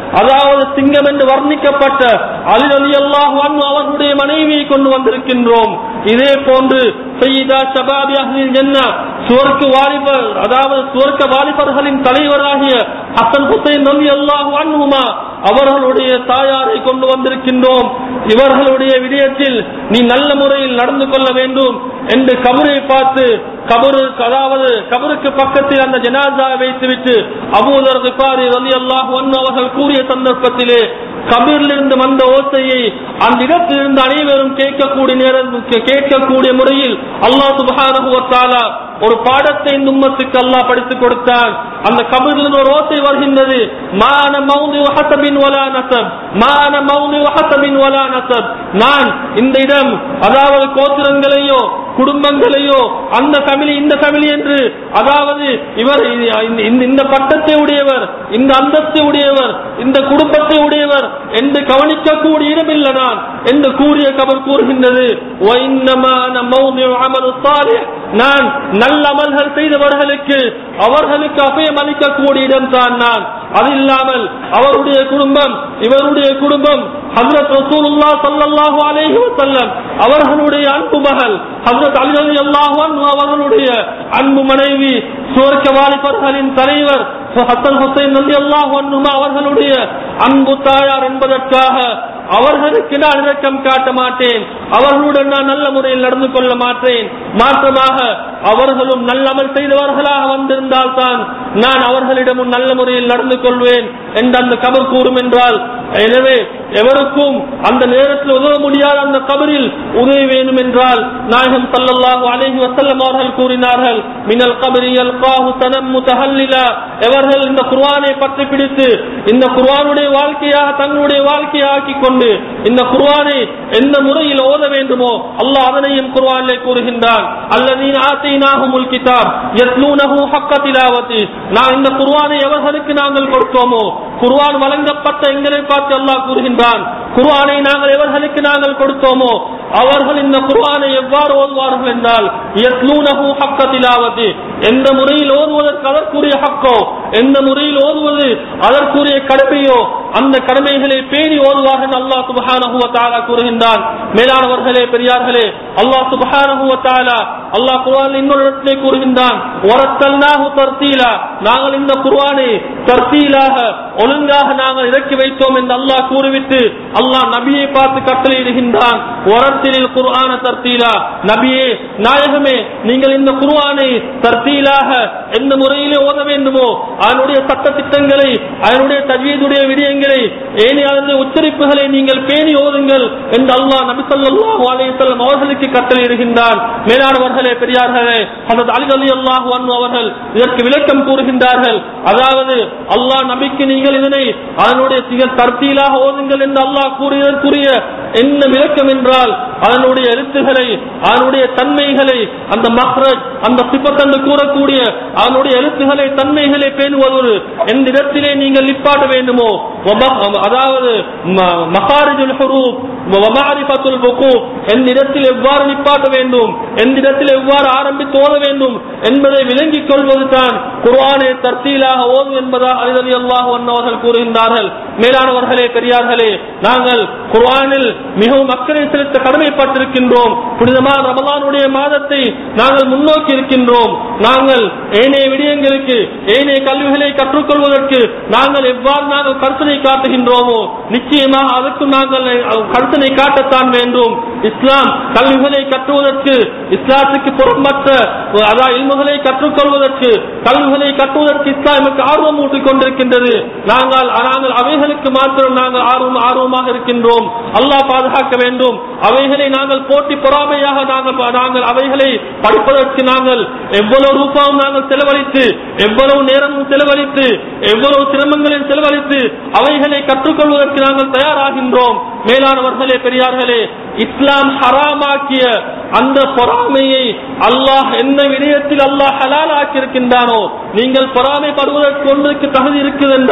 அதாவது சிங்கம் என்று வர்ணிக்கப்பட்ட அலி அலி அல்லாஹ் அவர்களுடைய மனைவியை கொண்டு வந்திருக்கின்றோம் இதே போன்று சையீதா ஷபாபி அஹ்லில் ஜன்னா சுவர்க்க வாலிபர் அதாவது சுவர்க்க வாலிபர்களின் தலைவராகிய ஹசன் ஹுசைன் நபி அல்லாஹு அன்ஹுமா அவர்களுடைய தாயாரை கொண்டு வந்திருக்கின்றோம் இவர்களுடைய விடயத்தில் நீ நல்ல முறையில் நடந்து கொள்ள வேண்டும் என்று கபரை பார்த்து கபரு அதாவது கபருக்கு பக்கத்தில் அந்த ஜனாசாவை வைத்துவிட்டு அபூதர் கிபாரி ரலி அல்லாஹு அன்ஹு அவர்கள் கூறிய சந்தர்ப்பத்திலே கபரிலிருந்து வந்த ஓசையை அந்த இடத்திலிருந்து அனைவரும் கேட்கக்கூடிய நேரம் கேட்கக்கூடிய முறையில் அல்லாஹ் சுபஹானஹு வ தஆலா ஒரு பாடத்தை இந்த உம்மத்துக்கு அல்லாஹ் படித்துக் கொடுத்தான் அந்த கபரிலிருந்து ஒரு ஓசை வருகின்றது மான மௌனி வஹசபின் வலா நசப் மான மௌனி வஹசபின் வலா நசப் நான் இந்த இடம் அதாவது கோத்திரங்களையோ குடும்பங்களையோ அந்த தமிழ் இந்த தமிழ் என்று அதாவது இவர் இந்த- இந்த- இந்த பட்டத்தை உடையவர் இந்த அந்தஸ்தை உடையவர் இந்த குடும்பத்தை உடையவர் என்று கவனிக்கக்கூடிய இடமில்லை நான் என்று கூறிய கபர் கூறுகின்றது "வஇன்னமா அன மௌதிஉ அமலு ஸாலிஹ்." நான் நல்ல அமல்கள் செய்தவர்களுக்கு அவர்களுக்கு அபயம் அளிக்கக்கூடிய இடம் தான் நான் அது இல்லாமல் அவருடைய குடும்பம் இவருடைய குடும்பம் ஹஜ்ரத் ரசூலுல்லாஹ் ஸல்லல்லாஹு அலைஹி வஸல்லம் அவர்களுடைய அன்பு மகள் ஹஜ்ரத் அலி ரலியல்லாஹு அன்ஹு அவர்களுடைய அன்பு மனைவி சுவர்க்க வாலிபர்களின் தலைவர் ஹசன் ஹுசைன் ரலியல்லாஹு அன்ஹுமா அவர்களுடைய அன்பு தாயார் என்பதற்காக அவர்களுக்கு நான் இரக்கம் காட்ட மாட்டேன் அவர்களுடன் நான் நல்ல முறையில் நடந்து கொள்ள மாட்டேன் மாற்றமாக அவர்களும் நல்ல அமல் செய்தவர்களாக வந்திருந்தால் தான் நான் அவர்களிடமும் நல்ல முறையில் நடந்து கொள்வேன் என்று அந்த கபர் கூறும் என்றால் எனவே எவருக்கும் அந்த நேரத்தில் உதவ முடியாத அந்த கபரில் உதவி வேணும் என்றால் நாயகம் ஸல்லல்லாஹு அலைஹி வஸல்லம் அவர்கள் கூறினார்கள் மினல் கபரி யல்காஹு தனம் முத்தஹல்லிலா எவர்கள் இந்த குர்ஆனை பற்றி பிடித்து இந்த குர்ஆனுடைய வாழ்க்கையாக தங்களுடைய வாழ்க்கையை ஆக்கிக் கொண்டு இந்த குர்ஆனை எந்த முறையில் ஓத வேண்டுமோ அல்லாஹ் அதனையும் குர்ஆனிலே கூறுகின்றான் அல்லதீன ஆத்தைனாஹுமுல் கிதாப் யத்லூனஹு ஹக்க திலாவதி நான் இந்த குர்ஆனை எவர்களுக்கு நாங்கள் கொடுத்தோமோ குர்ஆன் வழங்கப்பட்ட எங்களை பார்த்து அல்லாஹ் கூறுகின்றான் குர்ஆனை நாங்கள் எவர்களுக்கு நாங்கள் கொடுத்தோமோ அவர்கள் இந்த குர்ஆனை எவ்வாறு ஓதுவார்கள் என்றால் யத்லூனஹு ஹக்க திலாவதி எந்த முறையில் ஓதுவதற்கு அதற்குரிய ஹக்கோ எந்த முறையில் ஓதுவது அதற்குரிய கடமையோ அந்த கடமைகளை பேணி ஓதுவார்கள் அல்லாஹ் சுப்ஹானஹு வ தஆலா கூறுகின்றான் மேலானவர்களே பெரியார்களே அல்லாஹ் சுப்ஹானஹு வ தஆலா அல்லாஹ் குர்ஆன் இன்னொரு இடத்திலே கூறுகின்றான் வரத்தல்னாஹு தர்தீலா நாங்கள் இந்த குர்ஆனை தர்தீலாக ஒழுங்காக நாங்கள் இறக்கி வைத்தோம் என்று அல்லாஹ் கூறிவிட்டு அல்லாஹ் நபியை பார்த்து கட்டளையிடுகின்றான் வரத்திலில் குர்ஆன தர்தீலா நபியே நாயகமே நீங்கள் இந்த குர்ஆனை தர்தீலாக எந்த முறையிலே ஓத வேண்டுமோ அதனுடைய சட்ட திட்டங்களை அதனுடைய தஜ்வீதுடைய விடயங்களை ஏனைய அதனுடைய உச்சரிப்புகளை நீங்கள் பேணி ஓதுங்கள் என்று அல்லாஹ் நபி ஸல்லல்லாஹு அலைஹி வஸல்லம் அவர்களுக்கு கட்டளையிடுகின்றான் மேலானவர்களே பெரியார்களே ஹஜரத் அலி ரலியல்லாஹு அன்ஹு அவர்கள் இதற்கு விளக்கம் கூறுகின்றார்கள் அதாவது அல்லாஹ் நபிக்கு நீங்கள் இதனை அதனுடைய சிக தர்த்தீலாக ஓதுங்கள் என்று அல்லாஹ் கூறியதற்குரிய என்ன விளக்கம் என்றால் அதனுடைய எழுத்துகளை அதனுடைய தன்மைகளை அந்த மஹ்ரஜ் அந்த சிபத் என்று கூறக்கூடிய அதனுடைய எழுத்துக்களை தன்மைகளை பேணுவது எந்த இடத்திலே நீங்கள் நிப்பாட்ட வேண்டுமோ வம- அதாவது ம- மகாரிஜுல் ஹுரூப் வமாரிஃபத்துல் வுகூப் எந்த இடத்தில் எவ்வாறு நிப்பாட்ட வேண்டும் எந்த இடத்தில் எவ்வாறு ஆரம்பித்து ஓத வேண்டும் என்பதை விளங்கிக் கொள்வது தான் குர்ஆனை தர்த்தீலாக ஓது என்பதாக அலிதலி அல்லாஹ் அவர்கள் கூறுகின்றார்கள் மேலானவர்களே பெரியார்களே நாங்கள் குர்ஆனில் மிகவும் அக்கறை செலுத்த கடமைப்பட்டிருக்கின்றோம் புனிதமான ரமலானுடைய மாதத்தை நாங்கள் முன்னோக்கி இருக்கின்றோம் நாங்கள் ஏனைய விடயங்களுக்கு ஏனைய கல்விகளை கற்றுக்கொள்வதற்கு நாங்கள் எவ்வாறு நாங்கள் கருத்தனை காட்டுகின்றோமோ நிச்சயமாக அதற்கும் நாங்கள் கருத்தனை காட்டத்தான் வேண்டும் இஸ்லாம் கல்விகளை கற்றுவதற்கு இஸ்லாத்துக்கு புறம்பற்ற அதாவது இல்முகளை கற்றுக்கொள்வதற்கு கல்விகளை கட்டுவதற்கு இஸ்லாம் எமக்கு ஆர்வம் ஊட்டிக் கொண்டிருக்கின்றது நாங்கள் நாங்கள் அவைகளுக்கு மாத்திரம் நாங்கள் ஆர்வம் ஆர்வமாக இருக்கின்றோம் அல்லாஹ் பாதுகாக்க வேண்டும் அவைகளை நாங்கள் போட்டி பொறாமையாக நாங்கள் நாங்கள் அவைகளை படிப்பதற்கு நாங்கள் எவ்வளவு ரூபாவும் நாங்கள் செலவழித்து எவ்வளவு நேரமும் செலவழித்து எவ்வளவு சிரமங்களையும் செலவழித்து அவைகளை கற்றுக்கொள்வதற்கு நாங்கள் தயாராகின்றோம் மேலானவர்களே பெரியார்களே இஸ்லாம் ஹராமாக்கிய அந்த பொறாமையை அல்லாஹ் என்ன விடயத்தில் அல்லாஹ் ஹலால் ஆக்கியிருக்கின்றானோ நீங்கள் பொறாமைப்படுவதற்கு ஒன்றுக்கு தகுதி இருக்குது என்றால்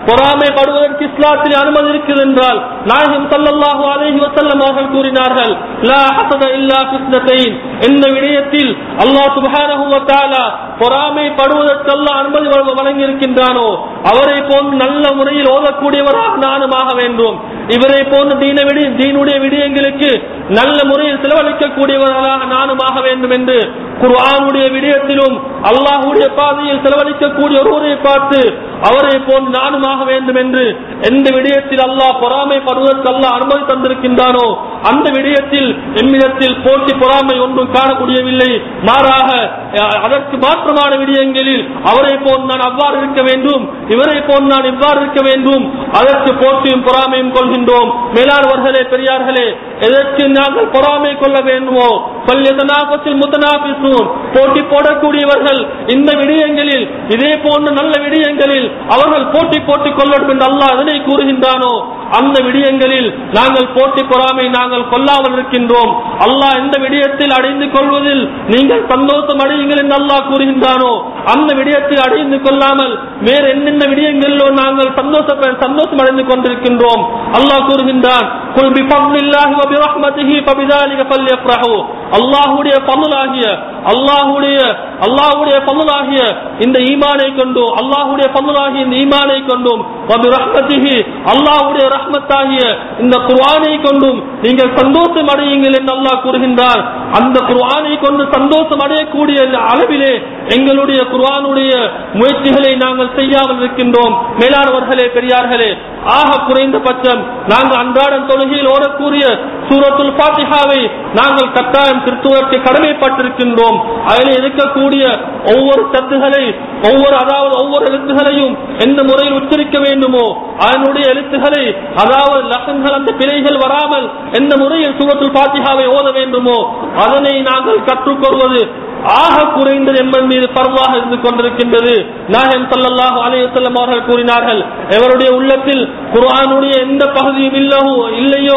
பொறாமைப்படுவதற்கு இஸ்லாத்தில் அனுமதி இருக்குது என்றால் நாயகம் ஸல்லல்லாஹு அலைஹி வஸல்லம் அவர்கள் கூறினார்கள் லா ஹஸத இல்லா ஃபித்னத்தைன் எந்த விடயத்தில் அல்லாஹ் சுப்ஹானஹு வ தஆலா பொறாமைப்படுவதற்கெல்லாம் அனுமதி வழங்க- வழங்கி இருக்கின்றானோ அவரை போன்று நல்ல முறையில் ஓதக்கூடியவராக நானும் ஆக வேண்டும் இவரை போன்று தீன விடி தீனுடைய விடயங்களுக்கு நல்ல முறையில் செலவழிக்கக்கூடியவர்களாக நானும் ஆக வேண்டும் என்று குர்ஆனுடைய விடயத்திலும் அல்லாஹ்வுடைய பாதையில் செலவழிக்கக்கூடிய ஒருவரை பார்த்து அவரை போன்று நானும் ஆக வேண்டும் என்று எந்த விடயத்தில் அல்லாஹ் பொறாமைப்படுவதற்கு அல்லாஹ் அனுமதி தந்திருக்கின்றானோ அந்த விடயத்தில் எம்மிடத்தில் போட்டி பொறாமை ஒன்றும் காணக்கூடியவில்லை மாறாக அஹ், அதற்கு மாற்றமான விடயங்களில் அவரை போன்று நான் அவ்வாறு இருக்க வேண்டும் இவரை போன்று நான் இவ்வாறு இருக்க வேண்டும் அதற்கு போட்டியும் பொறாமையும் கொள்கின்றோம் மேலானவர்களே பெரியார்களே எதற்கு நாங்கள் பொறாமை கொள்ள வேண்டுமோ பல்யதனாபத்தில் முத்தனாபிசூன் போட்டி போடக்கூடியவர்கள் இந்த விடயங்களில் இதே போன்ற நல்ல விடயங்களில் அவர்கள் போட்டி போட்டுக் கொள்ளட்டும் என்று அல்லாஹ் எதனை கூறுகின்றானோ அந்த விடயங்களில் நாங்கள் போட்டி பொறாமை நாங்கள் கொள்ளாமல் இருக்கின்றோம் அல்லாஹ் எந்த விடயத்தில் அடைந்து கொள்வதில் நீங்கள் சந்தோஷம் அடையுங்கள் என்று அல்லாஹ் கூறுகின்றானோ அந்த விடயத்தில் அடைந்து கொள்ளாமல் வேறு என்னென்ன விடயங்களிலோ நாங்கள் சந்தோஷ சந்தோஷம் அடைந்து கொண்டிருக்கின்றோம் அல்லாஹ் கூறுகின்றான் குல் பிஃபضலில்லாஹி வ பிரஹ்மதிஹி ஃபபிதாலிக ஃபல்யஃப்ரஹு அல்லாஹ்வுடைய ஃபضலாகிய அல்லாஹ்வுடைய அல்லாஹ்வுடைய ஃபضலாகிய இந்த ஈமானை கொண்டும் அல்லாஹ்வுடைய ஃபضலாகிய இந்த ஈமானை கொண்டும் வ பிரஹ்மதிஹி அல்லாஹ்வுடைய ரஹ்மத்தாகிய இந்த குர்ஆனை கொண்டும் நீங்கள் சந்தோஷம் அடையுங்கள் என்று அல்லாஹ் கூறுகின்றார் அந்த குர்ஆனை கொண்டு சந்தோஷம் அடையக்கூடிய அளவிலே எங்களுடைய குர்ஆனுடைய முயற்சிகளை நாங்கள் செய்யாமல் இருக்கின்றோம் மேலானவர்களே பெரியார்களே ஆக குறைந்தபட்சம் நாங்கள் அன்றாடம் தொழுகையில் ஓடக்கூடிய சூரத்துல் ஃபாத்திஹாவை நாங்கள் கட்டாயம் திருத்துவதற்கு கடமைப்பட்டிருக்கின்றோம் அதில் இருக்கக்கூடிய ஒவ்வொரு சத்துகளை ஒவ்வொரு அதாவது ஒவ்வொரு எழுத்துகளையும் எந்த முறையில் உச்சரிக்க வேண்டுமோ அதனுடைய எழுத்துகளை அதாவது லசன்கள் அந்த பிழைகள் வராமல் எந்த முறையில் சூரத்துல் ஃபாத்திஹாவை ஓத வேண்டுமோ அதனை நாங்கள் கற்றுக்கொள்வது ஆக குறைந்தது என்பது மீது பரவாக இருந்து கொண்டிருக்கின்றது நாயகம் ஸல்லல்லாஹு அலைஹி வஸல்லம் அவர்கள் கூறினார்கள் எவருடைய உள்ளத்தில் குர்ஆனுடைய எந்த பகுதியும் இல்லவோ இல்லையோ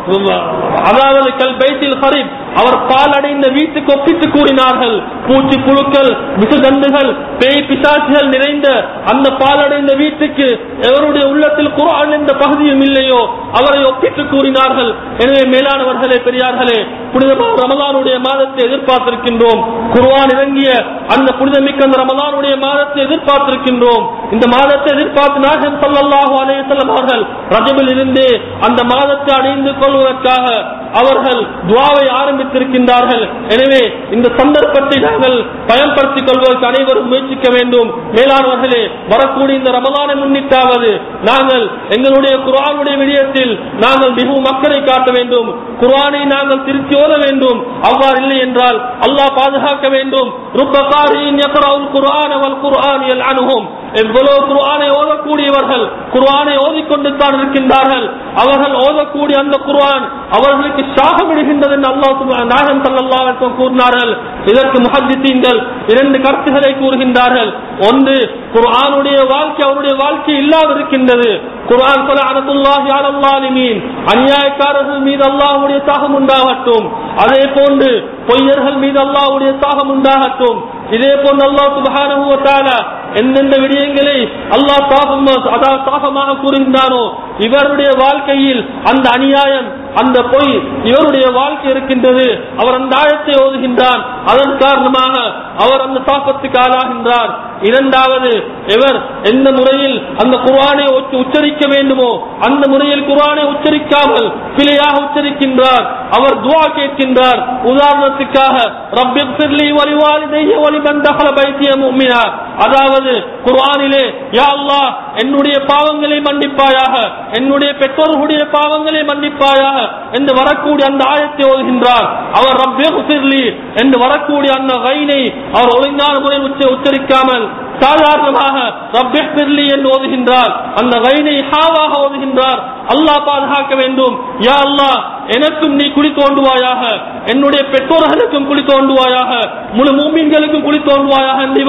அதாவது கல் பைத்தில் ஹரீப் அவர் பால் அடைந்த வீட்டுக்கு ஒப்பித்து கூறினார்கள் பூச்சி புழுக்கள் விசுதண்டுகள் பேய் பிசாசுகள் நிறைந்த அந்த பால் அடைந்த வீட்டுக்கு எவருடைய உள்ளத்தில் குர்ஆன் எந்த பகுதியும் இல்லையோ அவரை ஒப்பிட்டு கூறினார்கள் எனவே மேலானவர்களே பெரியார்களே புனிதமான ரமலானுடைய மாதத்தை எதிர்பார்த்திருக்கின்றோம் குர்ஆன் இறங்கிய அந்த புனிதமிக்க அந்த ரமலானுடைய மாதத்தை எதிர்பார்த்திருக்கின்றோம் இந்த மாதத்தை எதிர்பார்த்து நாயகம் ஸல்லல்லாஹு அலைஹி வஸல்லம் அவர்கள் ரஜபில் இருந்தே அந்த மாதத்தை அடைந்து கொள்வதற்காக அவர்கள் துவாவை ஆரம்பித்திருக்கின்றார்கள் எனவே இந்த சந்தர்ப்பத்தை நாங்கள் பயன்படுத்திக் கொள்வதற்கு அனைவரும் முயற்சிக்க வேண்டும் மேலானவர்களே வரக்கூடிய இந்த ரமலானை முன்னிட்டாவது நாங்கள் எங்களுடைய குர்ஆனுடைய விடயத்தில் நாங்கள் மிகவும் அக்கறை காட்ட வேண்டும் குர்ஆனை நாங்கள் திருத்தி ஓத வேண்டும் அவ்வாறு இல்லை என்றால் அல்லாஹ் பாதுகாக்க வேண்டும் ருப்ப காரியின் யக்ரவுல் குர்ஆன வல் குர்ஆன் யல்அனுஹும் எவ்வளவு குர்ஆனை ஓதக்கூடியவர்கள் குர்ஆனை ஓதிக்கொண்டு தான் இருக்கின்றார்கள் அவர்கள் ஓதக்கூடிய அந்த குர்ஆன் அவர்களுக்கு சாகமிடுகின்றது என்று அல்லாஹ் சுப்ஹானஹு நாயகம் ஸல்லல்லாஹு அலைஹி வஸல்லம் கூறினார்கள் இதற்கு முஹத்திஸீன்கள் இரண்டு கருத்துக்களை கூறுகின்றார்கள் ஒன்று குர்ஆனுடைய வாழ்க்கை அவருடைய வாழ்க்கை இல்லாது இருக்கின்றது குர்ஆன் சொல்ல அனதுல்லாஹி அலல்லாலிமீன் அநியாயக்காரர்கள் மீது அல்லாஹ்வுடைய தாகம் உண்டாகட்டும் அதே போன்று பொய்யர்கள் மீது அல்லாஹ்வுடைய தாகம் உண்டாகட்டும் இதே போன்று அல்லாஹ் சுப்ஹானஹு வ தஆலா எந்தெந்த விடயங்களை அல்லாஹ் தாகம் அதாவது தாகமாக கூறுகின்றானோ இவருடைய வாழ்க்கையில் அந்த அநியாயம் அந்த பொய் இவருடைய வாழ்க்கை இருக்கின்றது அவர் அந்த ஆயத்தை ஓதுகின்றார் அதன் காரணமாக அவர் அந்த தாக்கத்துக்கு ஆளாகின்றார் இரண்டாவது இவர் எந்த முறையில் அந்த குர்ஆனை உச்ச- உச்சரிக்க வேண்டுமோ அந்த முறையில் குர்ஆனை உச்சரிக்காமல் பிழையாக உச்சரிக்கின்றார் அவர் துஆ கேட்கின்றார் உதாரணத்துக்காக ரப்பிக்ஃபிர்லி வலிவாலிதைய வலிமன் தஹல பைத்திய முஃமினா அதாவது குர்ஆனிலே யா அல்லாஹ் என்னுடைய பாவங்களை மன்னிப்பாயாக என்னுடைய பெற்றோர்களுடைய பாவங்களை மன்னிப்பாயாக என்று வரக்கூடிய அந்த ஆயத்தை ஓதுகின்றார் அவர் ரப்பிக்ஃபிர்லி என்று வரக்கூடிய அந்த கைனை அவர் ஒழுங்கான முறையில் உச்ச உச்சரிக்காமல் சாதாரணமாக ரப்பிஹ்பிர்லி என்று ஓதுகின்றார் அந்த கைனை ஹாவாக ஓதுகின்றார் அல்லாஹ் பாதுகாக்க வேண்டும் யா அல்லாஹ் எனக்கும் நீ குழி தோண்டுவாயாக என்னுடைய பெற்றோர்களுக்கும் குழி தோண்டுவாயாக முழு மூமின்களுக்கும் குழி தோண்டுவாயாக என்று இவர்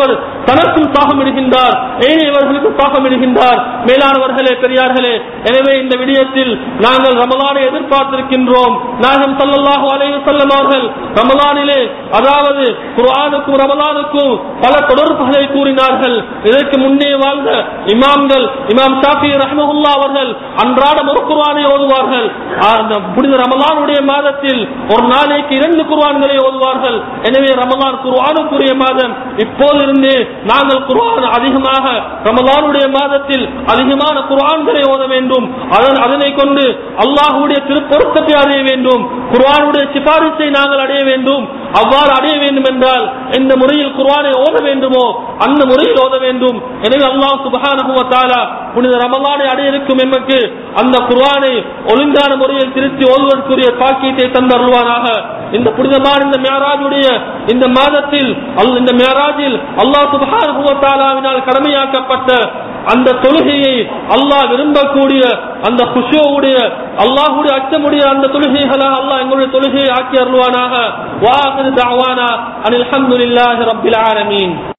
தனக்கும் தாகமிடுகின்றார் ஏனையவர்களுக்கு தாகமிடுகின்றார் மேலானவர்களே பெரியார்களே எனவே இந்த விடயத்தில் நாங்கள் ரமலானை எதிர்பார்த்திருக்கின்றோம் நாகம் சல்லல்லாஹு அலைஹி வஸல்லம் அவர்கள் ரமலானிலே அதாவது குர்ஆனுக்கும் ரமலானுக்கும் பல தொடர்புகளை கூறினார்கள் இதற்கு முன்னே வாழ்ந்த இமாம்கள் இமாம் ஷாஃபி ரஹ்மஹுல்லா அவர்கள் அன்றாடம் ஒரு குர்ஆனை ஓதுவார்கள் அந்த புனித ரமலானுடைய மாதத்தில் ஒரு நாளைக்கு இரண்டு குர்ஆன்களை ஓதுவார்கள் எனவே ரமலான் குர்ஆனுக்குரிய மாதம் இப்போதிருந்தே நாங்கள் குர்ஆன் அதிகமாக ரமலானுடைய மாதத்தில் அதிகமான குர்ஆன்களை ஓத வேண்டும் அதன் அதனை கொண்டு அல்லாஹ்வுடைய திருப்பொருத்தத்தை அடைய வேண்டும் குர்ஆனுடைய சிபாரிசை நாங்கள் அடைய வேண்டும் அவ்வாறு அடைய வேண்டும் என்றால் எந்த முறையில் குர்ஆனை ஓத வேண்டுமோ அந்த முறையில் ஓத வேண்டும் எனவே அல்லாஹ் சுப்ஹானஹு வ தஆலா புனித ரமலானை அடைய இருக்கும் எமக்கு அந்த குர்ஆனை ஒழுங்கான முறையில் திருத்தி ஓதுவதற்குரிய பாக்கியத்தை தந்தருள்வானாக இந்த புனிதமான இந்த மேராஜுடைய இந்த மாதத்தில் அல் இந்த மேராஜில் அல்லாஹ் சுப்ஹானஹு வ தஆலாவினால் கடமையாக்கப்பட்ட அந்த தொழுகையை அல்லாஹ் விரும்பக்கூடிய அந்த குஷோவுடைய அல்லாஹுடைய அச்சமுடைய அந்த தொழுகைகளை அல்லாஹ் எங்களுடைய தொழுகையை ஆக்கி அருள்வானாக வாஹிரு தஅவானா அனில் ஹம்துலில்லாஹி ரப்பில் ஆலமீன்